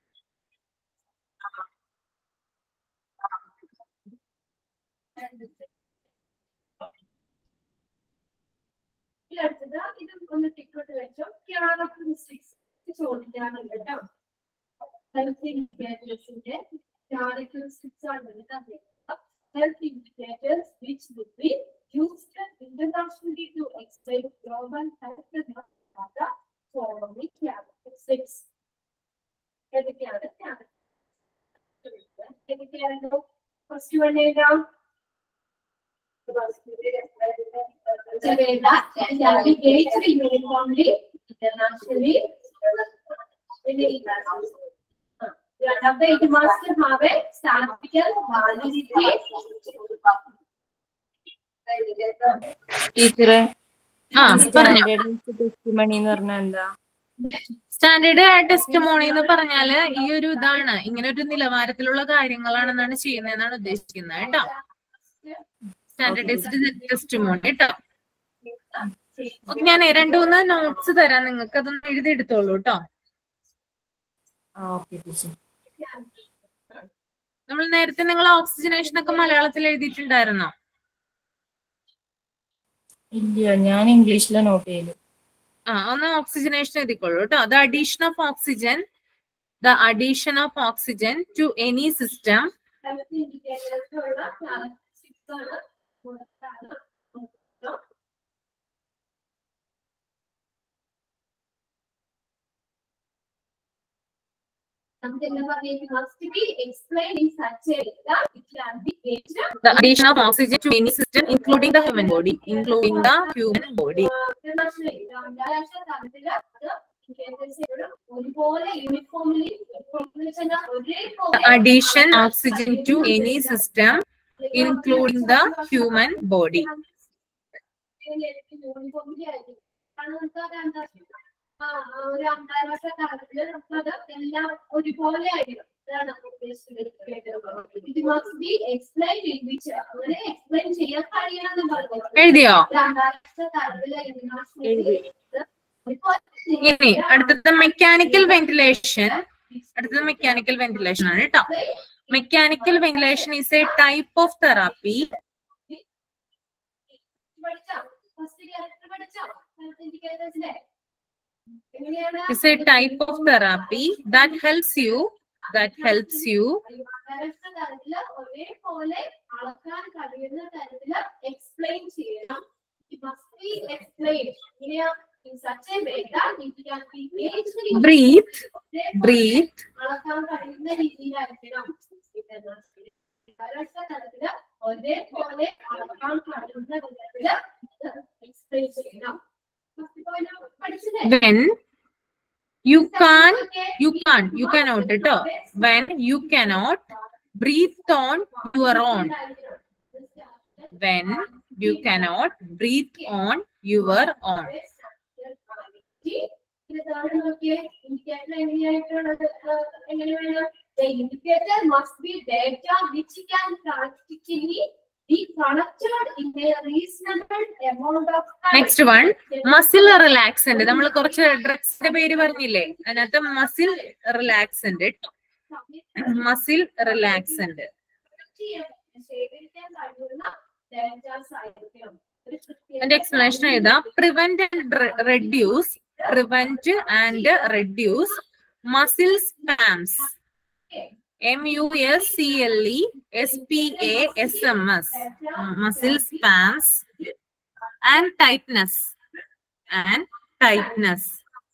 ഈ അടുത്തത് ഇത് ഒന്ന് ടിക്കറ്റ് വെച്ചോ ക്യാരക്ടറിസ്റ്റിക്സ് ചോദിക്കാറുണ്ട് കേട്ടോ ഹെൽത്ത് ഇൻഡിക്കേറ്റേഴ്സിന്റെ ക്യാരക്ടറിസ്റ്റിക്സ് ആണ് health indicators which would be used internationally to explain global health following characteristics ഏതൊക്കെയാണ് ഏതൊക്കെയാണല്ലോ ഫസ്റ്റ് വൺ ഏതാ Javeda navigates uniformly internationally. Number it must have a statistical validity. ടീച്ചറെ ആ പറഞ്ഞോ ടെസ്റ്റിമണി എന്ന് പറഞ്ഞാൽ എന്താ സ്റ്റാൻഡേർഡ് ടെസ്റ്റിമോണി എന്ന് പറഞ്ഞാല് ഈ ഒരു ഇതാണ് ഇങ്ങനെ ഒരു നിലവാരത്തിലുള്ള കാര്യങ്ങളാണെന്നാണ് ചെയ്യുന്നതെന്നാണ് ഉദ്ദേശിക്കുന്നത് കേട്ടോ സ്റ്റാൻഡേർഡൈസ്ഡ് ടെസ്റ്റിമോണി കേട്ടോ ഓക്കെ ഞാൻ രണ്ടു മൂന്ന് നോട്ട്സ് തരാം നിങ്ങൾക്ക് അതൊന്ന് എഴുതി എടുത്തോളൂ കേട്ടോ ആ ഓക്കെ ടീച്ചർ നമ്മൾ നേരത്തെ നിങ്ങൾ ഓക്സിജനേഷൻ ഒക്കെ മലയാളത്തിൽ എഴുതിയിട്ടുണ്ടായിരുന്നോ ഇല്ല ഞാൻ ഇംഗ്ലീഷിലെ നോട്ട് ചെയ്യല് ആ ഒന്ന് ഓക്സിജനേഷൻ എഴുതിക്കോളൂ കേട്ടോ the addition of oxygen the addition of oxygen to any system health indicators ഉള്ള characteristics ആണ് കൊടുത്താണ് നോക്കുക. നമുക്ക് എന്താ പറയുക must be explained in such a way that it can be gauged the addition of oxygen to any system including the human body including the human body international അന്താരാഷ്ട്ര തലത്തില് അത് indicators എപ്പോഴും ഒരുപോലെ യൂണിഫോംലി ഒരേപോലെ addition oxygen to any system including the human body uniformly ആയിരിക്കും കാരണം നമുക്ക് അത് അന്താരാഷ്ട്ര ആ, ആ, ഒരു അന്താരാഷ്ട്ര തലത്തില് നമുക്കത് എല്ലാം ഒരുപോലെ ആയിരിക്കും അതാണ് നമ്മൾ ഉദ്ദേശിച്ചത് ഇത് മസ്റ്റ് ബി എക്സ്പ്ലെയിൻ ചെയ്യിപ്പിച്ച് അങ്ങനെ എക്സ്പ്ലെയിൻ ചെയ്യാൻ കഴിയണമെന്ന് പറഞ്ഞത് എഴുതിയോ ഒരു അന്താരാഷ്ട്ര തലത്തില് international ഇനി അടുത്തത് മെക്കാനിക്കൽ വെന്റിലേഷൻ അടുത്തത് മെക്കാനിക്കൽ വെന്റിലേഷൻ ആണ് കേട്ടോ mechanical ventilation is a type of therapy പഠിച്ചോ ഫസ്റ്റ് ഇയർ പഠിച്ചോ ഹെൽത്ത് ഇൻഡിക്കേറ്റേഴ്സിലെ എങ്ങനെയാണ് is a type of therapy that helps you that helps you അന്താരാഷ്ട്ര തലത്തില് ഒരേപോലെ അളക്കാൻ കഴിയുന്ന തരത്തില് എക്സ്പ്ലെയിൻ ചെയ്യണം It must be explained. ഇങ്ങനെയാ in such a way that it can be easily breathe breathe അളക്കാൻ കഴിയുന്ന രീതിയിലായിരിക്കണം അന്താരാഷ്ട്ര തലത്തില് ഒരേപോലെ അളക്കാൻ കഴിയുന്ന വിധത്തില് എക്സ്പ്ലെയിൻ ചെയ്യണം First point പഠിച്ചില്ലേ when you can't you can't you cannot കേട്ടോ when you cannot breathe on your own when you cannot breathe on your own indicator must be data which can practically be connected in a reasonable amount of time. Next one muscle relaxant നമ്മൾ കുറച്ച് ഡ്രഗ്സിന്റെ പേര് പറഞ്ഞില്ലേ അതിനകത്ത് muscle relaxant muscle relaxant ശേഖരിക്കാൻ കഴിയുന്ന datas ആയിരിക്കണം ഒരു പ്രത്യേക അതിന്റെ എക്സ്പ്ലനേഷൻ എഴുതാം prevent and reduce prevent and reduce muscle spasms M U S C L E S P A S M S muscle spasms and tightness and tightness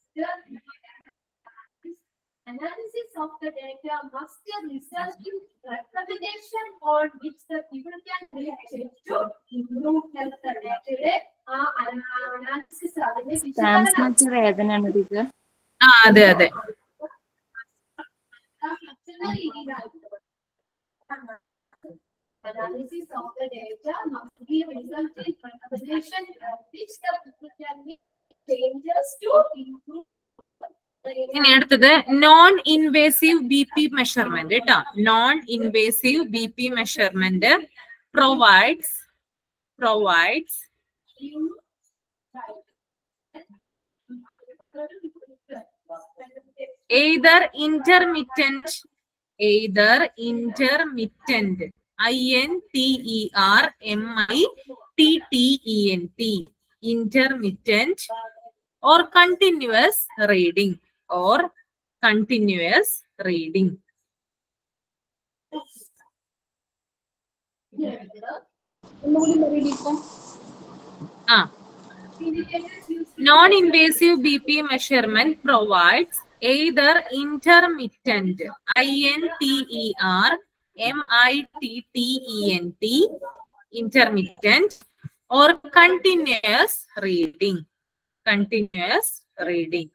Analysis of the data must result in recommendation on which the people can take to improve health data. ആ analysis അതിന്റെ സ്റ്റാംസ് വിശകലനം വെച്ച വേദനയാണ് teacher ആ അതെ അതെ മറ്റുള്ള രീതിയിലായിരിക്കും. Analysis of the data must be result in recommendation on which the people can make changes to improve ഇനി അടുത്തത് non invasive B P measurement കേട്ടോ non invasive B P measurement provides provides either intermittent either intermittent i n t e r m i t t e n t intermittent or continuous reading or continuous reading ah Non-invasive BP measurement provides either intermittent INTER MITTENT intermittent or continuous reading. Continuous reading.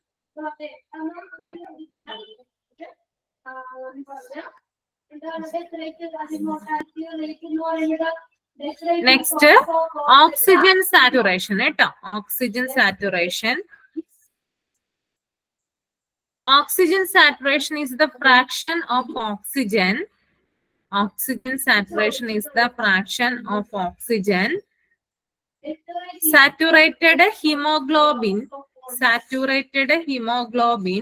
Next, Oxygen saturation. കേട്ടോ Oxygen saturation. Oxygen saturation is the fraction of oxygen. Oxygen saturation is the fraction of oxygen. Saturated hemoglobin. Saturated hemoglobin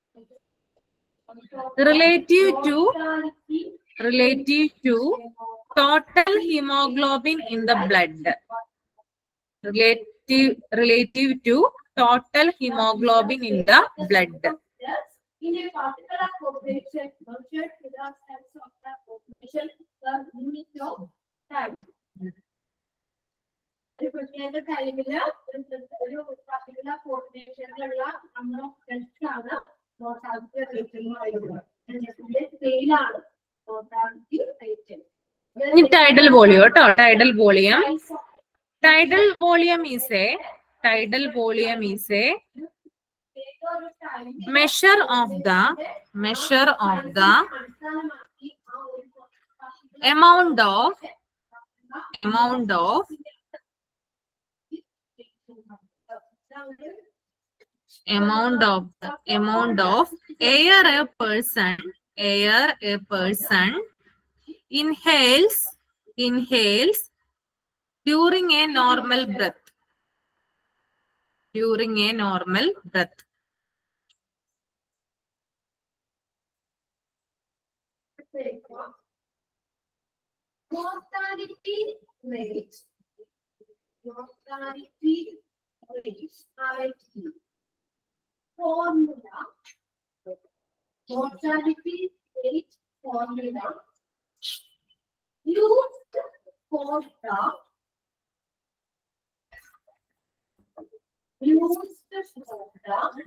relative to relative to total haemoglobin in the blood relative relative to total haemoglobin in the blood In a particular population, measured with the sense of the population, the unit of time. ഒരു പ്രത്യേക ടൈമില് ഒരു particular പോപ്പുലേഷനിലുള്ള number of deaths ആണ് mortality rate എന്ന് പറയുന്നത് സ്കെയിലാണ് mortality rate ഇനി ടൈഡൽ വോളിയം കേട്ടോ tidal volume tidal volume is a tidal volume is a measure of the measure of the amount of amount of amount of the amount of air a person air a person inhales inhales during a normal breath during a normal breath Mortality rate. Mortality rate. RT. Formula. Mortality rate formula. Used for the used for the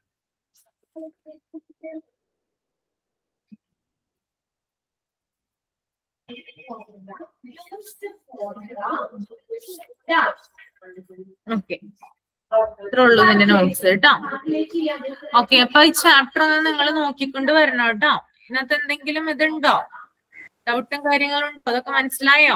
okay ഇത്രേ ഉള്ളൂ നിന്റെ notes കേട്ടോ okay അപ്പൊ ഈ chapter നിങ്ങൾ നോക്കിക്കൊണ്ട് വരണം കേട്ടോ ഇതിനകത്ത് എന്തെങ്കിലും ഇതുണ്ടോ ഡൗട്ടും കാര്യങ്ങളും ഉണ്ടോ അതൊക്കെ മനസ്സിലായോ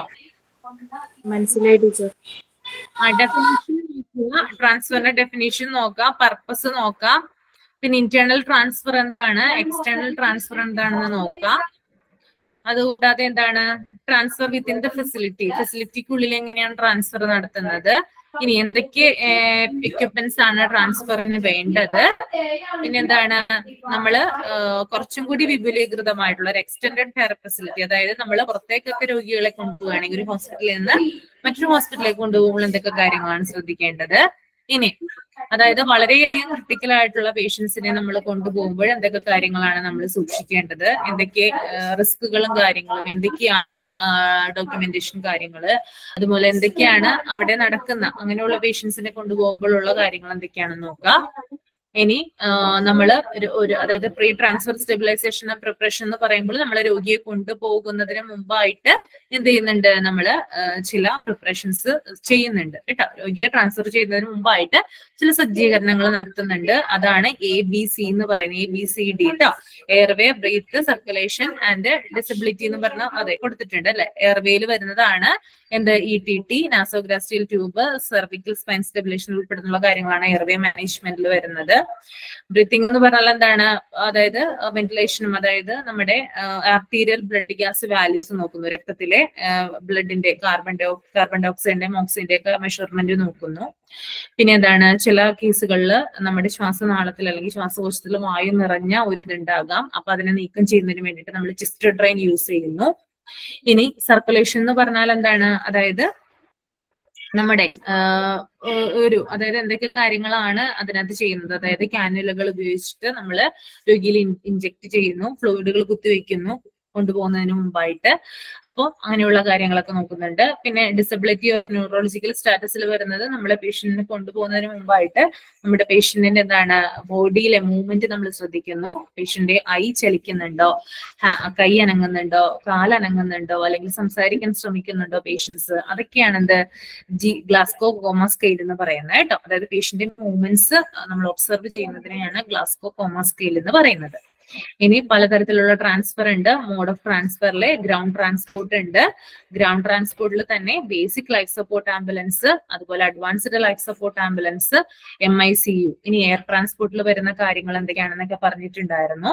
മനസ്സിലായി ടീച്ചർ ആ ഡെഫിനേഷൻ ട്രാൻസ്ഫറിന്റെ ഡെഫിനേഷൻ നോക്കാം പർപ്പസ് നോക്കാം പിന്നെ ഇന്റേണൽ ട്രാൻസ്ഫർ എന്താണ് എക്സ്റ്റേണൽ ട്രാൻസ്ഫർ എന്താണെന്ന് നോക്കാം അതുകൂടാതെ എന്താണ് ട്രാൻസ്ഫർ വിത്തിൻ ദ ഫെസിലിറ്റി ഫെസിലിറ്റിക്കുള്ളിൽ എങ്ങനെയാണ് ട്രാൻസ്ഫർ നടത്തുന്നത് ഇനി എന്തൊക്കെ എക്യുപ്മെന്റ്സ് ആണ് ട്രാൻസ്ഫറിന് വേണ്ടത് പിന്നെ എന്താണ് നമ്മള് ആ, കുറച്ചും കൂടി വിപുലീകൃതമായിട്ടുള്ള ഒരു എക്സ്റ്റൻഡഡ് കെയർ ഫെസിലിറ്റി അതായത് നമ്മൾ പുറത്തേക്കൊക്കെ രോഗികളെ കൊണ്ടുപോവുകയാണെങ്കിൽ ഒരു ഹോസ്പിറ്റലിൽ നിന്ന് മറ്റൊരു ഹോസ്പിറ്റലിലേക്ക് കൊണ്ടുപോകുമ്പോൾ എന്തൊക്കെ കാര്യങ്ങളാണ് ശ്രദ്ധിക്കേണ്ടത് ഇനി അതായത് വളരെയധികം ക്രിട്ടിക്കൽ ആയിട്ടുള്ള പേഷ്യൻസിനെ നമ്മൾ കൊണ്ടുപോകുമ്പോൾ എന്തൊക്കെ കാര്യങ്ങളാണ് നമ്മൾ സൂക്ഷിക്കേണ്ടത് എന്തൊക്കെ റിസ്കുകളും കാര്യങ്ങളും എന്തൊക്കെയാണ് ഡോക്യുമെന്റേഷൻ കാര്യങ്ങള് അതുപോലെ എന്തൊക്കെയാണ് അവിടെ നടക്കുന്ന അങ്ങനെയുള്ള പേഷ്യൻസിനെ കൊണ്ടുപോകുമ്പോഴുള്ള കാര്യങ്ങൾ എന്തൊക്കെയാണെന്ന് നോക്കാം ഇനി ആ, നമ്മള് ഒരു ഒരു അതായത് പ്രീ ട്രാൻസ്ഫർ സ്റ്റെബിലൈസേഷൻ പ്രിപ്പറേഷൻ എന്ന് പറയുമ്പോൾ നമ്മൾ രോഗിയെ കൊണ്ടുപോകുന്നതിന് മുമ്പായിട്ട് എന്ത് ചെയ്യുന്നുണ്ട് നമ്മള് ആ, ചില പ്രിപ്പറേഷൻസ് ചെയ്യുന്നുണ്ട് കേട്ടോ രോഗിയെ ട്രാൻസ്ഫർ ചെയ്യുന്നതിന് മുമ്പായിട്ട് ചില സജ്ജീകരണങ്ങൾ നടത്തുന്നുണ്ട് അതാണ് എ ബി സി എന്ന് പറയുന്നത് എ ബി സി ഡി കേട്ടോ airway breath circulation and disability എന്ന് പറഞ്ഞ അതെ കൊടുത്തിട്ടുണ്ട് അല്ലെ എയർവേയിൽ വരുന്നതാണ് എന്ത് E T T nasogastric tube cervical spine stabilisation ഉൾപ്പെടുന്നുള്ള കാര്യങ്ങളാണ് എയർവേ മാനേജ്മെന്റിൽ വരുന്നത് ബ്രീത്തിങ് എന്ന് പറഞ്ഞാൽ എന്താണ് അതായത് വെന്റിലേഷനും അതായത് നമ്മുടെ ആർട്ടീരിയൽ ബ്ലഡ് ഗ്യാസ് വാല്യൂസ് നോക്കുന്നു രക്തത്തിലെ ബ്ലഡിന്റെ കാർബൺ ഡൈ കാർബൺ ഡൈ ഓക്സൈഡിന്റെയും ഓക്സിജന്റെ ഒക്കെ മെഷർമെന്റ് നോക്കുന്നു പിന്നെ എന്താണ് ചില കേസുകളിൽ നമ്മുടെ ശ്വാസനാളത്തിൽ അല്ലെങ്കിൽ ശ്വാസകോശത്തിൽ വായു നിറഞ്ഞ ഒരു ഇതുണ്ടാകാം അപ്പൊ അതിനെ നീക്കം ചെയ്യുന്നതിന് വേണ്ടിയിട്ട് നമ്മൾ ചിസ്റ്റർ ഡ്രെയിൻ യൂസ് ചെയ്യുന്നു ഇനി സർക്കുലേഷൻ എന്ന് പറഞ്ഞാൽ എന്താണ് അതായത് നമ്മുടെ ആഹ്, ഒ- ഒരു അതായത് എന്തൊക്കെ കാര്യങ്ങളാണ് അതിനകത്ത് ചെയ്യുന്നത് അതായത് കാനുലകൾ ഉപയോഗിച്ചിട്ട് നമ്മൾ രോഗിയിൽ ഇൻജെക്ട് ചെയ്യുന്നു ഫ്ലൂയിഡുകൾ കുത്തിവെക്കുന്നു കൊണ്ടുപോകുന്നതിന് മുമ്പായിട്ട് അപ്പോൾ അങ്ങനെയുള്ള കാര്യങ്ങളൊക്കെ നോക്കുന്നുണ്ട് പിന്നെ ഡിസബിലിറ്റി ന്യൂറോളജിക്കൽ സ്റ്റാറ്റസിൽ വരുന്നത് നമ്മളെ പേഷ്യന്റിനെ കൊണ്ടുപോകുന്നതിന് മുമ്പായിട്ട് നമ്മുടെ പേഷ്യന്റിന്റെ എന്താണ് ബോഡിയിലെ മൂവ്മെന്റ് നമ്മൾ ശ്രദ്ധിക്കുന്നു പേഷ്യന്റ് ഐ ചലിക്കുന്നുണ്ടോ ഹാ- കൈ അനങ്ങുന്നുണ്ടോ കാൽ അനങ്ങുന്നുണ്ടോ അല്ലെങ്കിൽ സംസാരിക്കാൻ ശ്രമിക്കുന്നുണ്ടോ പേഷ്യൻസ് അതൊക്കെയാണ് എന്ത് ജി ഗ്ലാസ്കോ കോമ സ്കെയിൽ എന്ന് പറയുന്നത് കേട്ടോ അതായത് പേഷ്യന്റിന്റെ മൂവ്മെന്റ്സ് നമ്മൾ ഒബ്സർവ് ചെയ്യുന്നതിനെയാണ് ഗ്ലാസ്കോ കോമ സ്കെയിൽ എന്ന് പറയുന്നത് ഇനി പലതരത്തിലുള്ള ട്രാൻസ്ഫർ ഉണ്ട് മോഡ് ഓഫ് ട്രാൻസ്ഫറിലെ ഗ്രൗണ്ട് ട്രാൻസ്പോർട്ട് ഉണ്ട് ഗ്രൗണ്ട് ട്രാൻസ്പോർട്ടിൽ തന്നെ ബേസിക് ലൈഫ് സപ്പോർട്ട് ആംബുലൻസ് അതുപോലെ advanced life support ambulance M I C U ഇനി എയർ ട്രാൻസ്പോർട്ടിൽ വരുന്ന കാര്യങ്ങൾ എന്തൊക്കെയാണെന്നൊക്കെ പറഞ്ഞിട്ടുണ്ടായിരുന്നു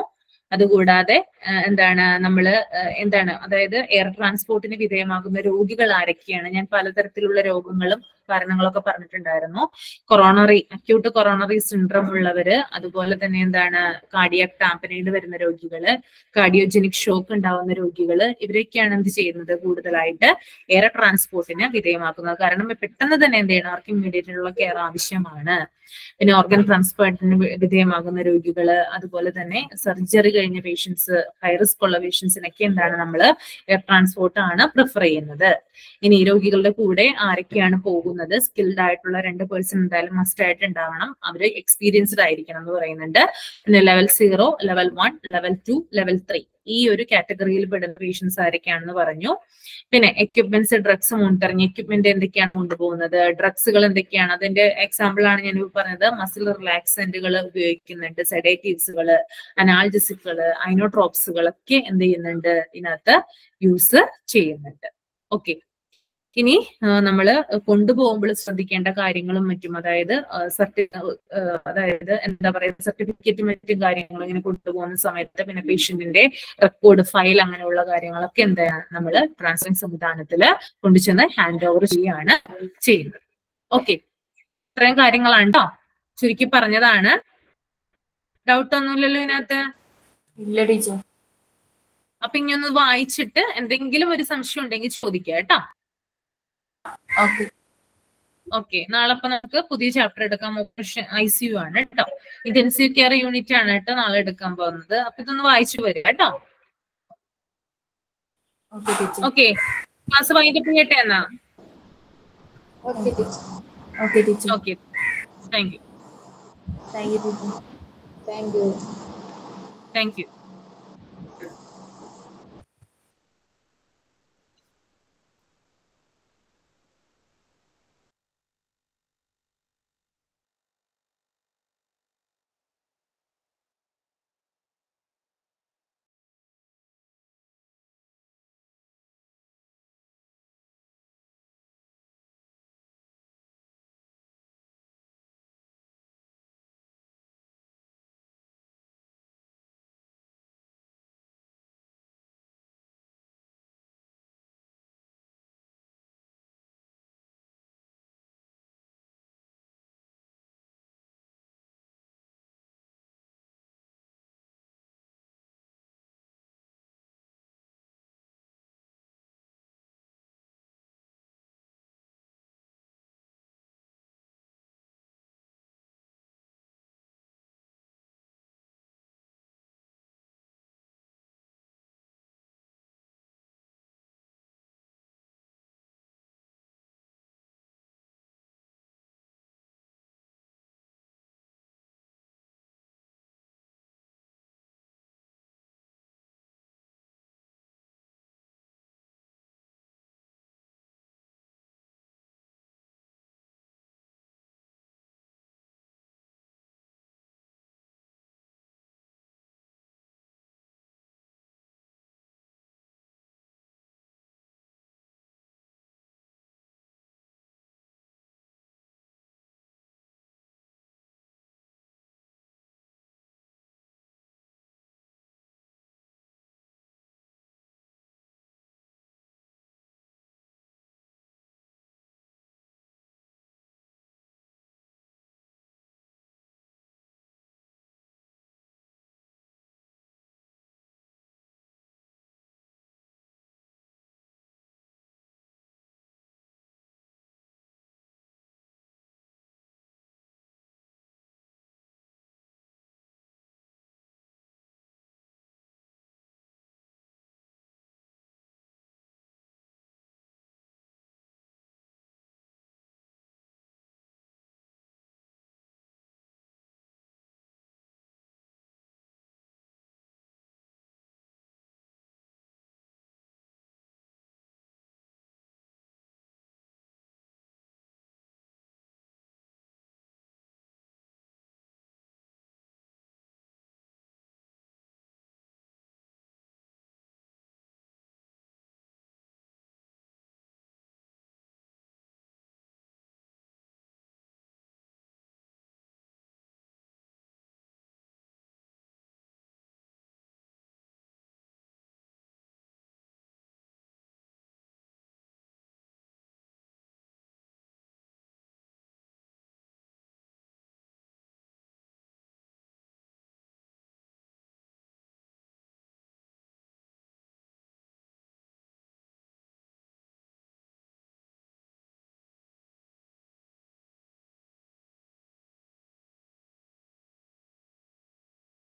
അതുകൂടാതെ ആ, എന്താണ് നമ്മള് ആ, എന്താണ് അതായത് എയർ ട്രാൻസ്പോർട്ടിന് വിധേയമാകുന്ന രോഗികൾ ആരൊക്കെയാണ് ഞാൻ പലതരത്തിലുള്ള രോഗങ്ങളും കാരണങ്ങളൊക്കെ പറഞ്ഞിട്ടുണ്ടായിരുന്നു കൊറോണറി അക്യൂട്ട് കൊറോണറി സിൻഡ്രം ഉള്ളവര് അതുപോലെ തന്നെ എന്താണ് കാർഡിയാക് ടാമ്പനൈഡ് വരുന്ന രോഗികള് കാർഡിയോജനിക് ഷോക്ക് ഉണ്ടാവുന്ന രോഗികള് ഇവരൊക്കെയാണ് എന്ത് ചെയ്യുന്നത് കൂടുതലായിട്ട് എയർ ട്രാൻസ്പോർട്ടിന് വിധേയമാക്കുന്നത് കാരണം പെട്ടെന്ന് തന്നെ എന്ത് ചെയ്യണം അവർക്ക് ഇമ്മീഡിയറ്റ് ഉള്ള കെയർ ആവശ്യമാണ് പിന്നെ ഓർഗൻ ട്രാൻസ്പ്ലാന്റിന് വിധേയമാകുന്ന രോഗികള് അതുപോലെ തന്നെ സർജറി കഴിഞ്ഞ പേഷ്യൻസ് ഹൈ റിസ്ക് ഉള്ള പേഷ്യൻസിനൊക്കെ എന്താണ് നമ്മൾ എയർ ട്രാൻസ്പോർട്ട് ആണ് പ്രിഫർ ചെയ്യുന്നത് ഇനി ഈ രോഗികളുടെ കൂടെ ആരൊക്കെയാണ് പോകുന്നത് സ്കിൽഡ് ആയിട്ടുള്ള രണ്ട് പേഴ്സൺ എന്തായാലും മസ്റ്റ് ആയിട്ട് ഉണ്ടാവണം അവര് എക്സ്പീരിയൻസ്ഡ് ആയിരിക്കണം എന്ന് പറയുന്നുണ്ട് പിന്നെ level zero level one level two level three ഈ ഒരു കാറ്റഗറിയിൽ പെടുന്ന പേഷ്യൻസ് ആരൊക്കെയാണെന്ന് പറഞ്ഞു പിന്നെ എക്യുപ്മെന്റ്സ് ഡ്രഗ്സ് മോണിറ്ററിങ് എക്യുപ്മെന്റ് എന്തൊക്കെയാണ് കൊണ്ടുപോകുന്നത് ഡ്രഗ്സുകൾ എന്തൊക്കെയാണ് അതിന്റെ എക്സാമ്പിൾ ആണ് ഞാൻ പറഞ്ഞത് മസിൽ റിലാക്സന്റുകൾ ഉപയോഗിക്കുന്നുണ്ട് സെഡേറ്റീവ്സുകൾ അനാൾജസിക്കുകൾ ഐനോട്രോപ്സുകൾ ഒക്കെ എന്ത് ചെയ്യുന്നുണ്ട് ഇതിനകത്ത് യൂസ് ചെയ്യുന്നുണ്ട് ഓക്കെ ഇനി നമ്മൾ കൊണ്ടുപോകുമ്പോൾ ശ്രദ്ധിക്കേണ്ട കാര്യങ്ങളും മറ്റും അതായത് സർട്ടി അതായത് എന്താ പറയുക സർട്ടിഫിക്കറ്റും മറ്റും കാര്യങ്ങളും ഇങ്ങനെ കൊണ്ടുപോകുന്ന സമയത്ത് പിന്നെ പേഷ്യന്റിന്റെ റെക്കോർഡ് ഫയൽ അങ്ങനെയുള്ള കാര്യങ്ങളൊക്കെ എന്താണ് നമ്മൾ ട്രാൻസ്ഫറിംഗ് സംവിധാനത്തിൽ കൊണ്ടുചെന്ന് ഹാൻഡ് ഓവർ ചെയ്യുകയാണ് ചെയ്യുന്നത് ഓക്കെ ഇത്രയും കാര്യങ്ങളാണ് കേട്ടോ ചുരുക്കി പറഞ്ഞതാണ് ഡൗട്ട് ഒന്നുമില്ലല്ലോ ഇതിനകത്ത് ഇല്ല ടീച്ചർ അപ്പൊ ഇനി ഒന്ന് വായിച്ചിട്ട് എന്തെങ്കിലും ഒരു സംശയം ഉണ്ടെങ്കിൽ ചോദിക്കുക കേട്ടോ ഓക്കെ ഓക്കെ നാളെ അപ്പൊ നമുക്ക് പുതിയ ചാപ്റ്റർ എടുക്കാൻ ഓപ്പറേഷൻ ഐ സി യു ആണ് കേട്ടോ ഇന്റൻസീവ് കെയർ യൂണിറ്റ് ആണ് കേട്ടോ നാളെ എടുക്കാൻ പോകുന്നത് അപ്പൊ ഇതൊന്ന് വായിച്ചു വരിക കേട്ടോ ഓക്കെ ടീച്ചർ ഓക്കെ ക്ലാസ് വൈകിട്ട് ചെയ്യട്ടെ എന്നാ okay teacher okay teacher okay thank you thank you teacher thank you thank U